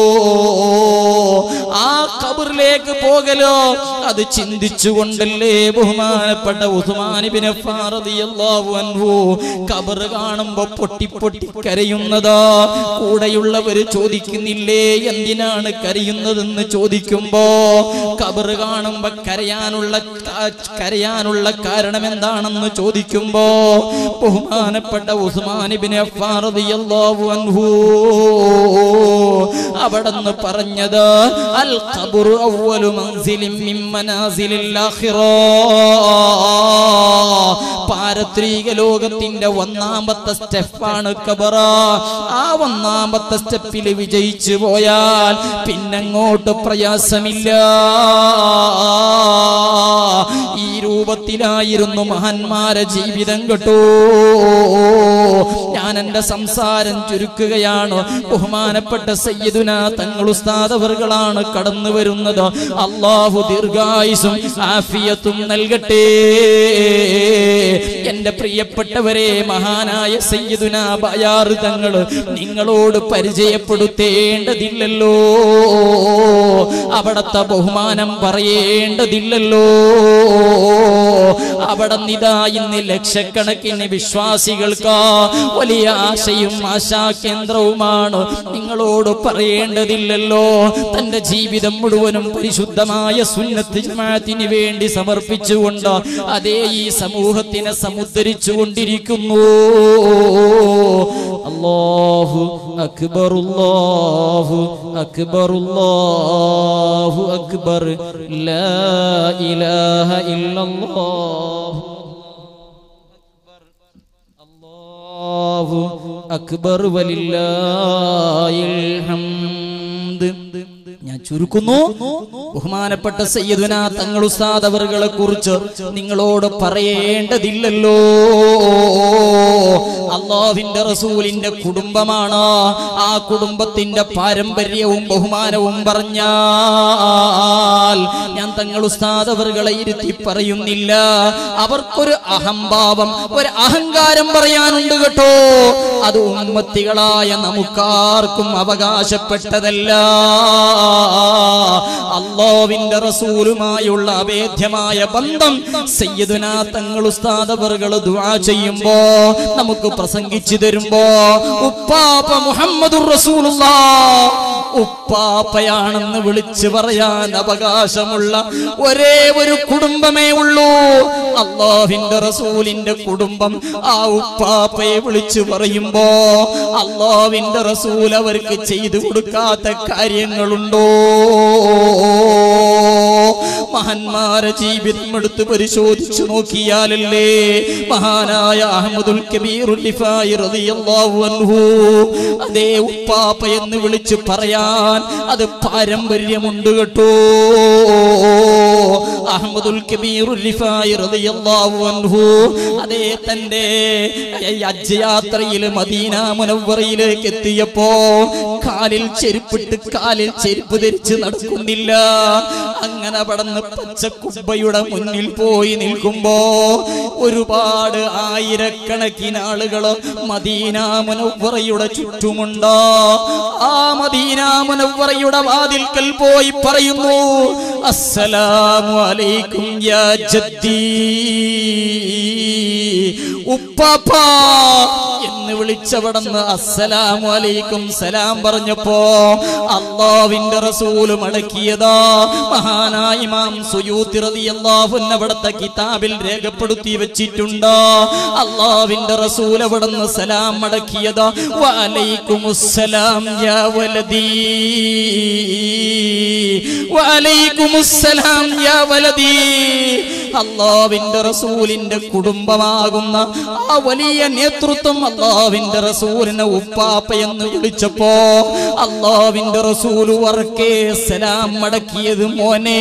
ആ ഖബറിലേക്ക് പോകലോ അത് ചിന്തിച്ചുകൊണ്ടല്ലേ ബഹുമാനപ്പെട്ട ഉസ്മാനിബിന് അൻഹു ഖബർ കാണുമ്പോ പൊട്ടി പൊട്ടി കരയുന്നത് കൂടെയുള്ളവര് ചോദിക്കുന്നില്ലേ എന്തിനാണ് കരയുന്നതെന്ന് ചോദിക്കുമ്പോ ഖബർ കാണുമ്പോ കരയാനുള്ള കാ- കരയാനുള്ള കാരണം എന്താണെന്ന് ചോദിക്കുമ്പോ ബഹുമാനപ്പെട്ട ഉസ്മാനിബിന് അൻഹു അവിടെന്ന് പറഞ്ഞത് അൽ ഖബറു അവ്വലു മൻസിലിൻ മിൻ മനാസിലിൽ ആഖിറ പാരത്രിക ലോകത്തിന്റെ ഒന്നാമത്തെ സ്റ്റെപ്പാണ് ഖബറ ആ ഒന്നാമത്തെ സ്റ്റെപ്പിൽ വിജയിച്ചു പോയാൽ പിന്നങ്ങോട്ട് പ്രയാസമില്ല ഈ രൂപത്തിലായിരുന്നു മഹാന്മാരെ ജീവിതം കേട്ടോ ഞാൻ എന്റെ സംസാരം ചുരുക്കുകയാണ് ബഹുമാനപ്പെട്ട സയ്യിദുന തങ്ങൾ ഉസ്താദവറുകളാണ് കടന്നു വരുന്നത് അള്ളാഹു ദീർഘായുസും ആഫിയത്തും നൽകട്ടെ എന്റെ പ്രിയപ്പെട്ടവരെ മഹാനായ സയ്യിദുന ബയാറ് തങ്ങൾ നിങ്ങളോട് പരിചയപ്പെടുത്തേണ്ടതില്ലല്ലോ അവിടത്തെ ബഹുമാനം പറയേണ്ടതില്ലല്ലോ അവിടെ നിതാ ഇന്ന് ലക്ഷക്കണക്കിന് വിശ്വാസികൾക്ക് വലിയ ആശയും ആശാകേന്ദ്രവുമാണ് നിങ്ങളോട് പറയേണ്ടതില്ലല്ലോ തന്റെ ജീവിതം മുഴുവനും പരിശുദ്ധമായ സുന്നത്ത് ജമാഅത്തിന് വേണ്ടി സമർപ്പിച്ചുകൊണ്ട് അതേ ഈ സമൂഹത്തിനെ സമുദ്ധരിച്ചു കൊണ്ടിരിക്കുന്നു അല്ലാഹു അക്ബർ അല്ലാഹു അക്ബർ അല്ലാഹു അക്ബർ ലാ ഇലാഹ ഇല്ലല്ലാഹ് അല്ലാഹു അക്ബർ വലില്ലാഹിൽ ഹംദ് ഞാൻ ചുരുക്കുന്നു ബഹുമാനപ്പെട്ട സയ്യിദുന തങ്ങൾ ഉസ്താദ് അവറുകളെ കുറിച്ച് നിങ്ങളോട് പറയേണ്ടതില്ലല്ലോ അള്ളാഹുവിന്റെ റസൂലിന്റെ കുടുംബമാണ് ആ കുടുംബത്തിന്റെ പാരമ്പര്യവും ബഹുമാനവും പറഞ്ഞാൽ ഞാൻ തങ്ങൾ ഉസ്താദ് അവറുകളെ ഇരുത്തി പറയുന്നില്ല അവർക്കൊരു അഹംഭാവം ഒരു അഹങ്കാരം പറയാനുണ്ട് കേട്ടോ അത് ഉമ്മത്തികളായ നമുക്കാർക്കും അവകാശപ്പെട്ടതല്ല അള്ളാവിന്റെ റസൂലുമായുള്ള അഭേദ്യമായ ബന്ധം സയ്യിദുന തങ്ങൾ ഉസ്താദവറുകൾ ദുആ ചെയ്യുമ്പോ നമുക്ക് പ്രസംഗിച്ചു തരുമ്പോ ഉപ്പാപ്പ മുഹമ്മദുർ റസൂലുള്ള ഉപ്പാപ്പയാണെന്ന് വിളിച്ചു പറയാൻ അവകാശമുള്ള ഒരേ ഒരു കുടുംബമേ ഉള്ളൂ അള്ളാഹിന്റെ റസൂലിന്റെ കുടുംബം ആ ഉപ്പാപ്പയെ വിളിച്ചു പറയുമ്പോ അള്ളാഹിന്റെ റസൂൽ അവർക്ക് ചെയ്തു കൊടുക്കാത്ത കാര്യങ്ങളുണ്ടോ മഹാന്മാരെ ജീവിതം എടുത്ത് പരിശോധിച്ചു നോക്കിയാലല്ലേ മഹാനായ അഹമ്മദുൽ കബീർ അതേ ഉപ്പാപ്പ എന്ന് വിളിച്ച് പറയാൻ അത് പാരമ്പര്യമുണ്ട് കേട്ടോ അഹമ്മദുൽ കബീർ അൻഹു അതേ തന്റെ അജ്ജയാത്രയിൽ മദീന മുനവറയിലേക്ക് എത്തിയപ്പോ കാലിൽ ചെരുപ്പിട്ട് കാലിൽ ചെരുപ്പ് ധരിച്ച് നടക്കുന്നില്ല അങ്ങനെ പടന്ന് പച്ചക്കുബ്ബയുടെ മുന്നിൽ പോയി നിൽക്കുമ്പോ ഒരുപാട് ആയിരക്കണക്കിന് ആളുകള് മദീന മുനവറയുടെ ചുറ്റുമുണ്ടോ ആ മദീന മുനവറയുടെ വാതിൽക്കൽ പോയി പറയുന്നു അസ്സലാമു അലൈക്കും യാ ജദ്ദീ ഉപ്പാപ്പ എന്ന് വിളിച്ചവിടന്ന് അസ്സലാമു അലൈക്കും സലാം പറഞ്ഞപ്പോ അള്ളാവിന്റെ റസൂല് മടക്കിയതാ മഹാനായ ഇമാം സുയൂത്തി റളിയല്ലാഹു അൻഹു അവിടുത്തെ കിതാബിൽ രേഖപ്പെടുത്തി വെച്ചിട്ടുണ്ട് അള്ളാവിന്റെ റസൂൽ അവിടുന്ന് സലാം മടക്കിയതാ വഅലൈക്കുമുസ്സലാം യാ വലദീ വഅലൈക്കുമുസ്സലാം യാ വലദീ അള്ളാവിന്റെ റസൂലിന്റെ കുടുംബമാകുന്ന ആ വലിയ നേതൃത്വം അള്ളാവിന്റെ റസൂലിനെ ഉപ്പാപ്പ എന്ന് വിളിച്ചപ്പോ അള്ളാവിന്റെ റസൂൽ വർക്കേ സലാം മടക്കിയത് മോനെ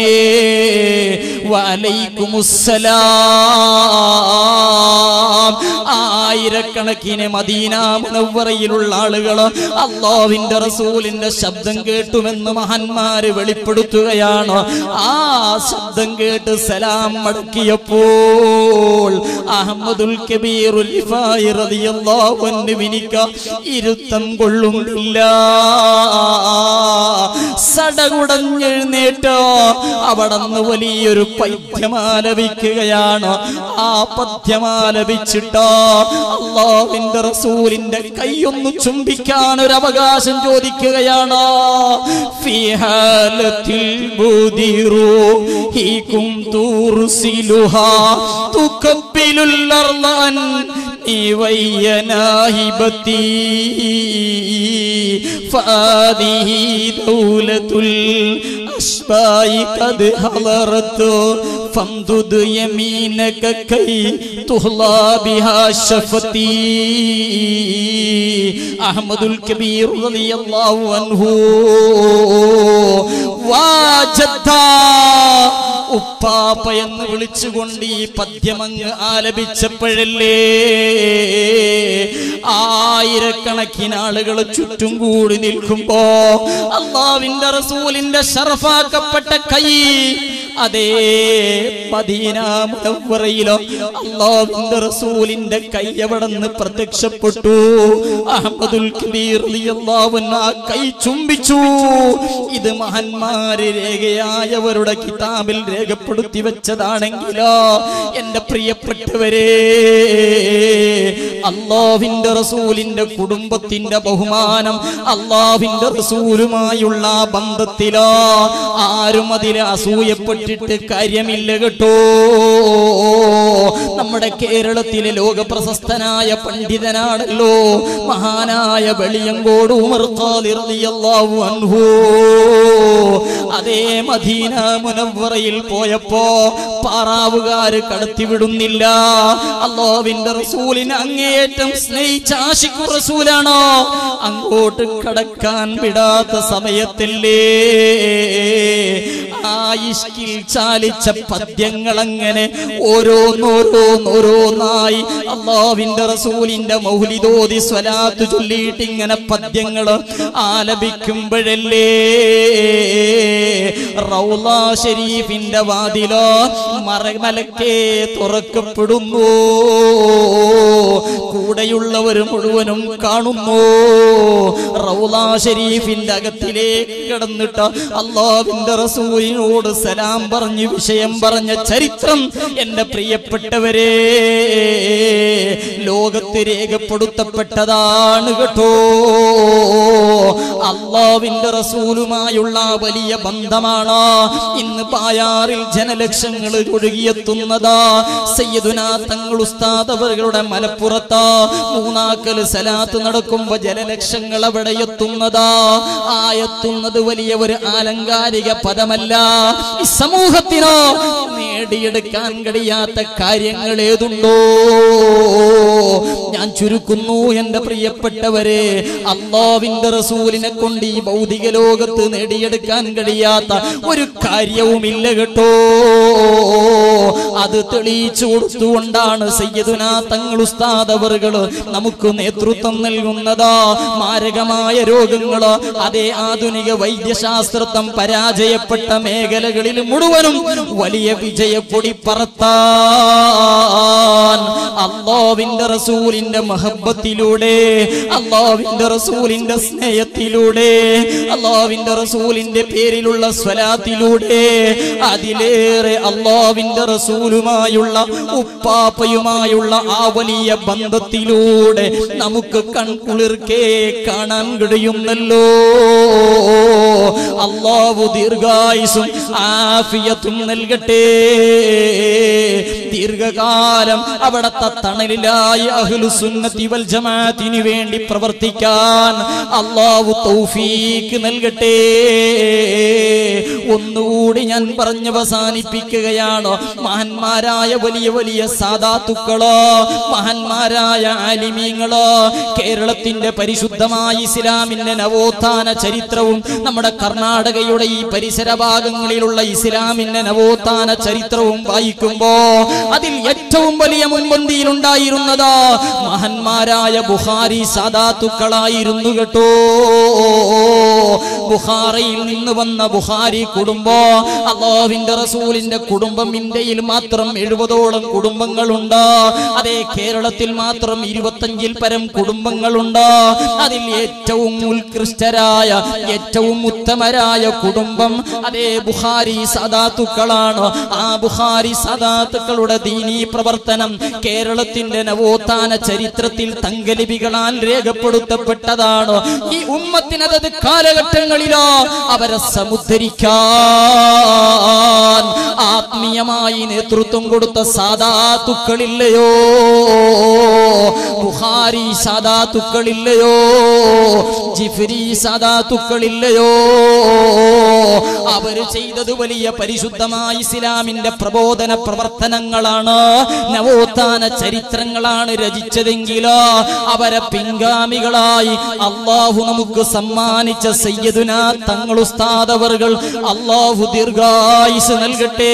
വലൈക്കുമുസ്സലാം ആയിരക്കണക്കിന് മദീന മുനവറയിലുള്ള ആളുകൾ അള്ളാവിന്റെ റസൂലിന്റെ ശബ്ദം കേട്ടുമെന്ന് മഹാന്മാര് വെളിപ്പെടുത്തുകയാണ് ആ ശബ്ദം കേട്ട് സലാം മടക്കിയപ്പോൾ അഹമ്മദുൽ കബീർ വിനിക്ക ഇരുത്തം കൊള്ളുന്നില്ല സടകുടഞ്ഞെഴുന്നേറ്റോ അവിടന്ന് വലിയൊരു പൈദ്യമാലപിക്കുകയാണ് ആ പദ്യമാലപിച്ചിട്ടോ അള്ളാവിന്റെ റസൂലിന്റെ കൈയൊന്ന് ചുംബിക്കാൻ ഒരു അവകാശം ചോദിക്കുകയാണ് ഫിഹാലത്തിൽ ബുദിറു ഹീകും തുർസിലുഹാ തുകബ്ബിലുൽ അർളൻ وهي ناهبتي فهذه دولة الأشباء قد حضرت فامدد يمينك كي تهلى بها شفتي أحمد الكبير رضي الله عنه വാജദ്ദാ ഉപ്പാപ്പ എന്ന് വിളിച്ചുകൊണ്ട് ഈ പദ്യമങ്ങ് ആലപിച്ചപ്പോഴല്ലേ ആയിരക്കണക്കിന് ആളുകൾ ചുറ്റും കൂടി നിൽക്കുമ്പോ അള്ളാവിന്റെ റസൂലിന്റെ ഷറഫാക്കപ്പെട്ട കൈ അതേ മദീന മുനവ്വറയിലോ അള്ളാവിന്റെ റസൂലിന്റെ കൈ അവിടെ നിന്ന് പ്രത്യക്ഷപ്പെട്ടു അഹമ്മദുൽ കബീർ റളിയല്ലാഹു അൻഹു ആ കൈ ചുംബിച്ചു ഇത് മഹാന്മാര് രേഖയായവരുടെ കിതാബിൽ രേഖപ്പെടുത്തി വെച്ചതാണെങ്കിലോ എന്റെ പ്രിയപ്പെട്ടവരെ അള്ളാവിന്റെ റസൂലിന്റെ കുടുംബത്തിന്റെ ബഹുമാനം അള്ളാവിന്റെ റസൂലുമായുള്ള ആ ബന്ധത്തിലോ ആരും അതിൽ അസൂയപ്പെട്ടിട്ട് കാര്യമില്ല കേട്ടോ നമ്മുടെ കേരളത്തിലെ ലോക പ്രശസ്തനായ പണ്ഡിതനാണല്ലോ മഹാനായ വെളിയങ്കോട് ഉമർ ഖാദിർ റളിയല്ലാഹു അൻഹു അതേ മദീന മുനവ്വറയിൽ പോയപ്പോ പാറാവുകാര് കടത്തിവിടുന്നില്ല അള്ളാവിന്റെ റസൂലിന് അങ്ങേ അങ്ങേയറ്റം സ്നേഹിച്ച ആശിഖു റസൂലാണോ അങ്ങോട്ട് കടക്കാൻ വിടാത്ത സമയത്തല്ലേ ആ ഇഷ്കിൽ ചാലിച്ച പദ്യങ്ങൾ അങ്ങനെ ഓരോന്നോരോന്നോരോന്നായി അള്ളാവിന്റെ റസൂലിന്റെ മൗലിദോതി സ്വലാത്ത് ചൊല്ലിയിട്ട് ഇങ്ങനെ പദ്യങ്ങൾ ആലപിക്കുമ്പോഴല്ലേ റൗള ഷരീഫിന്റെ വാതിലോ മറമലക്കേ തുറക്കപ്പെടുന്നു കൂടെയുള്ളവർ മുഴുവനും കാണുന്നു റൗള ഷരീഫിന്റെ അകത്തിലേക്ക് കിടന്നിട്ട് അള്ളാവിന്റെ റസൂലിനോട് സലാം പറഞ്ഞ് വിഷയം പറഞ്ഞ ചരിത്രം എന്റെ പ്രിയപ്പെട്ടവരെ ലോകത്ത് രേഖപ്പെടുത്തപ്പെട്ടതാണ് കേട്ടോ അള്ളാവിന്റെ റസൂലുമായുള്ള വലിയ ബന്ധമാണ് ഇന്ന് പായാറിൽ ജനലക്ഷങ്ങൾ ഒഴുകിയെത്തുന്നതാ സയ്യദുനാ തങ്ങൾ ഉസ്താദ് അവരുടെ മലപ്പുറത്ത് മൂന്നാക്കൽ സലാത്ത് നടക്കുമ്പോ ജനലക്ഷങ്ങൾ അവിടെ എത്തുന്നതാ ആ എത്തുന്നത് വലിയ ഒരു ആലങ്കാരിക പദമല്ല ഈ സമൂഹത്തിനോ നേടിയെടുക്കാൻ കഴിയാത്ത കാര്യങ്ങൾ ഏതുണ്ടോ ഞാൻ ചുരുക്കുന്നു എന്റെ പ്രിയപ്പെട്ടവരെ അള്ളാവിന്റെ റസൂലിനെ കൊണ്ട് ഈ ഭൗതിക ലോകത്ത് നേടിയെടുക്കാൻ കഴിയാത്ത ഒരു കാര്യവുമില്ല കേട്ടോ അത് തെളിയിച്ചു കൊടുത്തുകൊണ്ടാണ് സയ്യദുന തങ്ങൾ ഉസ്താദ് അവറുകള് നമുക്ക് നേതൃത്വം നൽകുന്നതാ മാരകമായ രോഗങ്ങള് അതേ ആധുനിക വൈദ്യശാസ്ത്രത്വം പരാജയപ്പെട്ട മേഖലകളിൽ മുഴുവനും വലിയ വിജയപ്പൊടി പറത്താൻ അള്ളാവിന്റെ റസൂലിന്റെ മഹബത്തിലൂടെ അള്ളാവിന്റെ റസൂലിന്റെ സ്നേഹത്തിലൂടെ അള്ളാവിന്റെ റസൂലിന്റെ പേരിലുള്ള സ്വലാത്തിലൂടെ അതിലേറെ അള്ളാവിന്റെ റസൂലുമായുള്ള ഉപ്പാപ്പയുമായുള്ള ആ വലിയ ബന്ധത്തിലൂടെ നമുക്ക് കൺകുളിർക്കേ കാണാൻ കഴിയുന്നല്ലോ അള്ളാഹു ദീർഘായുസും ആഫിയത്തും നൽകട്ടെ ദീർഘകാലം അവിടത്തെ തണലിലായി അഹ്ലുസുന്നത്തി വൽ ജമാഅത്തിന് വേണ്ടി പ്രവർത്തിക്കാൻ അള്ളാഹു തൗഫീക്ക് നൽകട്ടെ ഒന്നുകൂടി ഞാൻ പറഞ്ഞ് അവസാനിപ്പിക്കുകയാണ് മഹാന്മാരായ വലിയ വലിയ സാധാത്തുക്കളോ മഹാന്മാരായ ആലിമീങ്ങളോ കേരളത്തിന്റെ പരിശുദ്ധമായ ഇസ്ലാമിന്റെ നവോത്ഥാന ചരിത്രവും നമ്മുടെ കർണാടകയുടെ ഈ പരിസര ഭാഗങ്ങളിലുള്ള ഇസ്ലാമിന്റെ നവോത്ഥാന ചരിത്രവും വായിക്കുമ്പോ അതിൽ ഏറ്റവും വലിയ മുൻപന്തിയിൽ ഉണ്ടായിരുന്നത് മഹാന്മാരായ ബുഹാരി സാദാത്തുക്കളായിരുന്നു കേട്ടോ ബുഹാറയിൽ നിന്ന് വന്ന ബുഹാരി കുടുംബം അള്ളാഹുവിന്റെ റസൂലിന്റെ കുടുംബം ഇന്ത്യയിൽ മാത്രം എഴുപതോളം കുടുംബങ്ങളുണ്ട് അതേ കേരളത്തിൽ മാത്രം ഇരുപത്തഞ്ചിൽ പരം കുടുംബങ്ങളുണ്ട് അതിൽ ഏറ്റവും ഉത്കൃഷ്ടരായ ഏറ്റവും ഉത്തമരായ കുടുംബം അതേ ബുഹാരി സദാത്തുക്കളാണ് ആ ബുഹാരി സദാത്തുക്കളുടെ ദീനീ പ്രവർത്തനം കേരളത്തിന്റെ നവോത്ഥാന ചരിത്രത്തിൽ തങ്കലിപികളാൽ രേഖപ്പെടുത്തപ്പെട്ടതാണ് ഈ ഉമ്മത്തിനതത് കാലഘട്ടങ്ങളിലോ അവരെ സമുദ്ധരിക്കാൻ ആത്മീയമായി നേതൃത്വം കൊടുത്ത സാദാത്തുക്കളില്ലയോ ബുഹാരി സാദാത്തുക്കളില്ലയോ ജിഫ്രി സാദാത്തുക്കളില്ലയോ അവര് ചെയ്തത് വലിയ പരിശുദ്ധമായ ഇസ്ലാമിന്റെ പ്രബോധന പ്രവർത്തനങ്ങളാണ് നവോത്ഥാന ചരിത്രങ്ങളാണ് രചിച്ചതെങ്കിലോ അവരെ പിൻഗാമികളായി അള്ളാഹു നമുക്ക് സമ്മാനിച്ച സയ്യദുന തങ്ങൾ ഉസ്താദവറുകൾ അള്ളാഹു ദീർഘായുസ് നൽകട്ടെ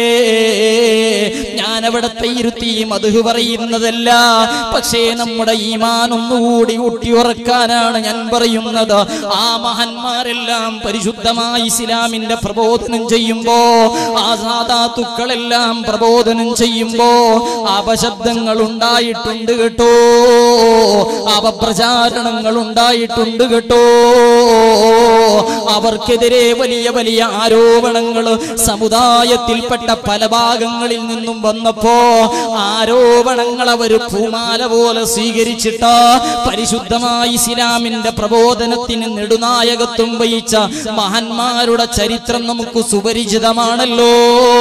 ഞാൻ അവിടത്തെ ഇരുത്തി മധു പറയുന്നതല്ല പക്ഷേ നമ്മുടെ ഈമാൻ ഒന്നുകൂടി ഊട്ടിയുറക്കാനാണ് ഞാൻ പറയുന്നത് ആ മഹാന്മാരെല്ലാം പരിശുദ്ധമായ ഇസ്ലാമിന്റെ പ്രബോധനം ചെയ്യുമ്പോ ആ സാധാത്തുക്കളെല്ലാം പ്രബോധനം ചെയ്യുമ്പോ അപശബ്ദങ്ങൾ ഉണ്ടായിട്ടുണ്ട് കേട്ടോ അപപ്രചാരണങ്ങൾ ഉണ്ടായിട്ടുണ്ട് കേട്ടോ അവർക്കെതിരെ വലിയ വലിയ ആരോപണങ്ങൾ സമുദായത്തിൽപ്പെട്ട പല ഭാഗങ്ങളിൽ നിന്നും വന്നപ്പോ ആരോപണങ്ങൾ അവർ പൂമാല പോലെ സ്വീകരിച്ചിട്ട പരിശുദ്ധമായ ഇസ്ലാമിന്റെ പ്രബോധനത്തിന് നെടുനായകത്വം വഹിച്ച മഹാന്മാരുടെ ചരിത്രം നമുക്ക് സുപരിചിതമാണല്ലോ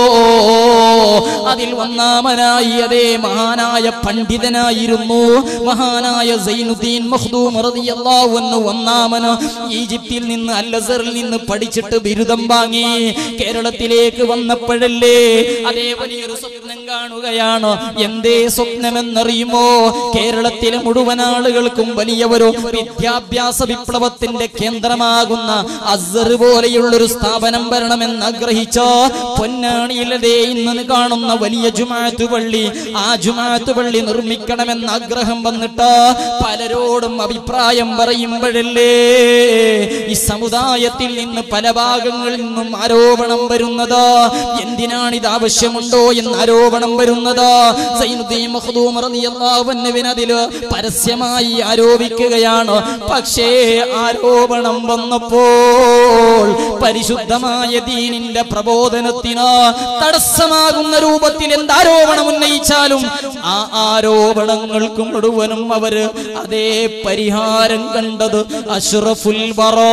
അതിൽ ഒന്നാമനായി അതേ മഹാനായ പണ്ഡിതനായിരുന്നു മഹാനായ സൈനുദ്ദീൻ മഖ്ദൂം റളിയല്ലാഹു അൻഹു ഒന്നാമന് ഈജിപ്തിൽ നിന്ന് അല്ലസറിൽ നിന്ന് പഠിച്ചിട്ട് ബിരുദം വാങ്ങി കേരളത്തിലേക്ക് വന്നപ്പോഴല്ലേ അതേ വലിയൊരു സ്വപ്നം കാണുകയാണ് എന്തേ സ്വപ്നമെന്നറിയുമോ കേരളത്തിലെ മുഴുവൻ ആളുകൾക്കും വലിയ ഒരു വിദ്യാഭ്യാസ വിപ്ലവത്തിന്റെ കേന്ദ്രമാകുന്ന അസർ പോലെയുള്ള ഒരു സ്ഥാപനം വരണമെന്ന് ആഗ്രഹിച്ച പൊന്നാണിയിലതേ ഇന്ന് കാണുന്ന വലിയ ജുമാഅത്ത് പള്ളി ആ ജുമാഅത്ത് പള്ളി നിർമ്മിക്കണമെന്ന് ആഗ്രഹം വന്നിട്ട് പലരോടും അഭിപ്രായം പറയുമ്പോഴല്ലേ ഈ സമുദായത്തിൽ നിന്ന് പല ഭാഗങ്ങളിൽ നിന്നും ആരോപണം വരുന്നത് എന്തിനാണ് ഇത് ആവശ്യമുണ്ടോ എന്ന് ആരോപണം വരുന്നത് സൈനുദ്ദീൻ മഖ്ദൂം റളിയല്ലാഹു അൻഹുവിന് അതില് പരസ്യമായി ആരോപിക്കുകയാണ് പക്ഷേ ആരോപണം വന്നപ്പോൾ പരിശുദ്ധമായ ദീനിന്റെ പ്രബോധനത്തിന് തടസ്സമാകുന്ന രൂപത്തിൽ എന്ത് ആരോപണം ഉന്നയിച്ചാലും ആ ആരോപണങ്ങൾക്ക് മുഴുവനും അവര് അതേ പരിഹാരം കണ്ടത് അഷ്റഫുൽ ബറാ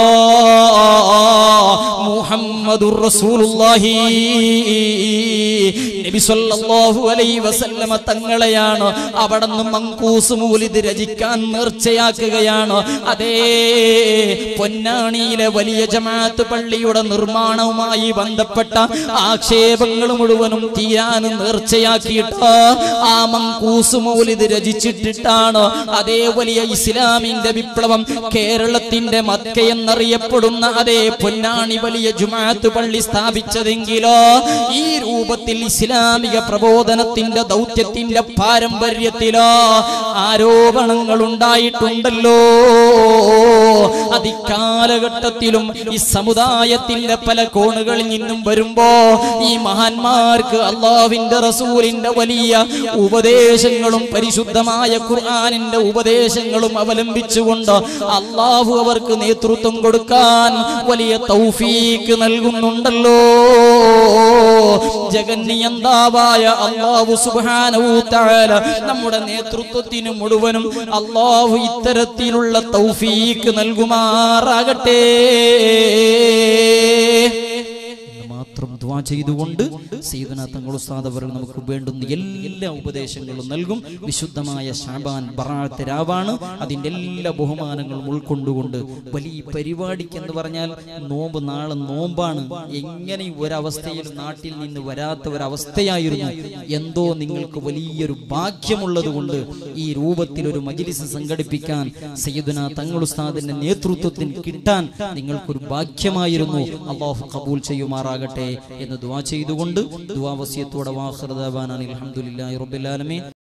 മുഹമ്മദുർ റസൂലുള്ളാഹി നബി സല്ലല്ലാഹു അലൈഹി വസല്ലമ തങ്ങളെയാണ് അവിടുന്ന് മങ്കൂസ് മൂലിത് രചിക്കാൻ നേർച്ചയാക്കുകയാണ് അതേ പൊന്നാണിയിലെ വലിയ ജമാഅത്ത് പള്ളിയുടെ നിർമ്മാണവുമായി ബന്ധപ്പെട്ട ആക്ഷേപങ്ങൾ മുഴുവനും തീരാൻ നേർച്ചയാക്കിയിട്ട് ആ മങ്കൂസ് മൗലിദ് രചിച്ചിട്ടിട്ടാണ് അതേ വലിയ ഇസ്ലാമിന്റെ വിപ്ലവം കേരളത്തിന്റെ മക്ക എന്നറിയപ്പെടുന്ന അതേ പൊന്നാണി വലിയ ജുമാഅത്ത് പള്ളി സ്ഥാപിച്ചതെങ്കിലോ ഈ രൂപത്തിൽ ഇസ്ലാമിക പ്രബോധനത്തിന്റെ ദൗത്യത്തിന്റെ പാരമ്പര്യത്തിലോ ആരോപണങ്ങൾ ഉണ്ടായിട്ടുണ്ടല്ലോ അതിക്കാലഘട്ടത്തിലും ഈ സമുദായത്തിന്റെ പല കോണുകളിൽ നിന്നും വരുമ്പോ ഈ മഹാന്മാർക്ക് അള്ളാവിന്റെ റസൂലിന്റെ വലിയ ഉപദേശങ്ങളും പരിശുദ്ധമായ ഖുർആാനിന്റെ ഉപദേശങ്ങളും അവലംബിച്ചുകൊണ്ട് അള്ളാഹു അവർക്ക് നേതൃത്വം കൊടുക്കാൻ വലിയ തൗഫീക്ക് നൽകുന്നുണ്ടല്ലോ ജഗന്നിയന്താവായ അള്ളാഹു സുബ്ഹാനഹു തആല നമ്മുടെ നേതൃത്വത്തിന് മുഴുവനും അള്ളാഹു ഇത്തരത്തിലുള്ള തൗഫീക്ക് നൽകുമാറാകട്ടെ എന്ന് മാത്രം ദ്വാ ചെയ്തുകൊണ്ട് സീദന തങ്ങൾ ഉസ്താദ് അവർ നമുക്ക് വേണ്ടുന്ന എല്ലാ ഉപദേശങ്ങളും നൽകും വിശുദ്ധമായ ഷാബാൻ ബറാത്ത് രാവാണ് അതിന്റെ എല്ലാ ബഹുമാനങ്ങളും ഉൾക്കൊണ്ടുകൊണ്ട് വലിയ പരിപാടിക്ക് എന്ന് പറഞ്ഞാൽ നോമ്പ് നാളെ നോമ്പാണ് എങ്ങനെ ഒരവസ്ഥയിലും നാട്ടിൽ നിന്ന് വരാത്ത ഒരവസ്ഥയായിരുന്നു എന്തോ നിങ്ങൾക്ക് വലിയൊരു ഭാഗ്യമുള്ളത് കൊണ്ട് ഈ രൂപത്തിൽ ഒരു മജിലിസ് സംഘടിപ്പിക്കാൻ സയ്യിദുന തങ്ങൾ ഉസ്താദിന്റെ നേതൃത്വത്തിൽ കിട്ടാൻ നിങ്ങൾക്കൊരു ഭാഗ്യമായിരുന്നു അള്ളാഹു കബൂൽ ചെയ്യുമാറാകട്ടെ എന്ന് ദുവാ ചെയ്തുകൊണ്ട് ദുവാ വസിയത്തോടെ വാഹൃദാൻ അലഹമുല്ലാ റബ്ബുലാലമേ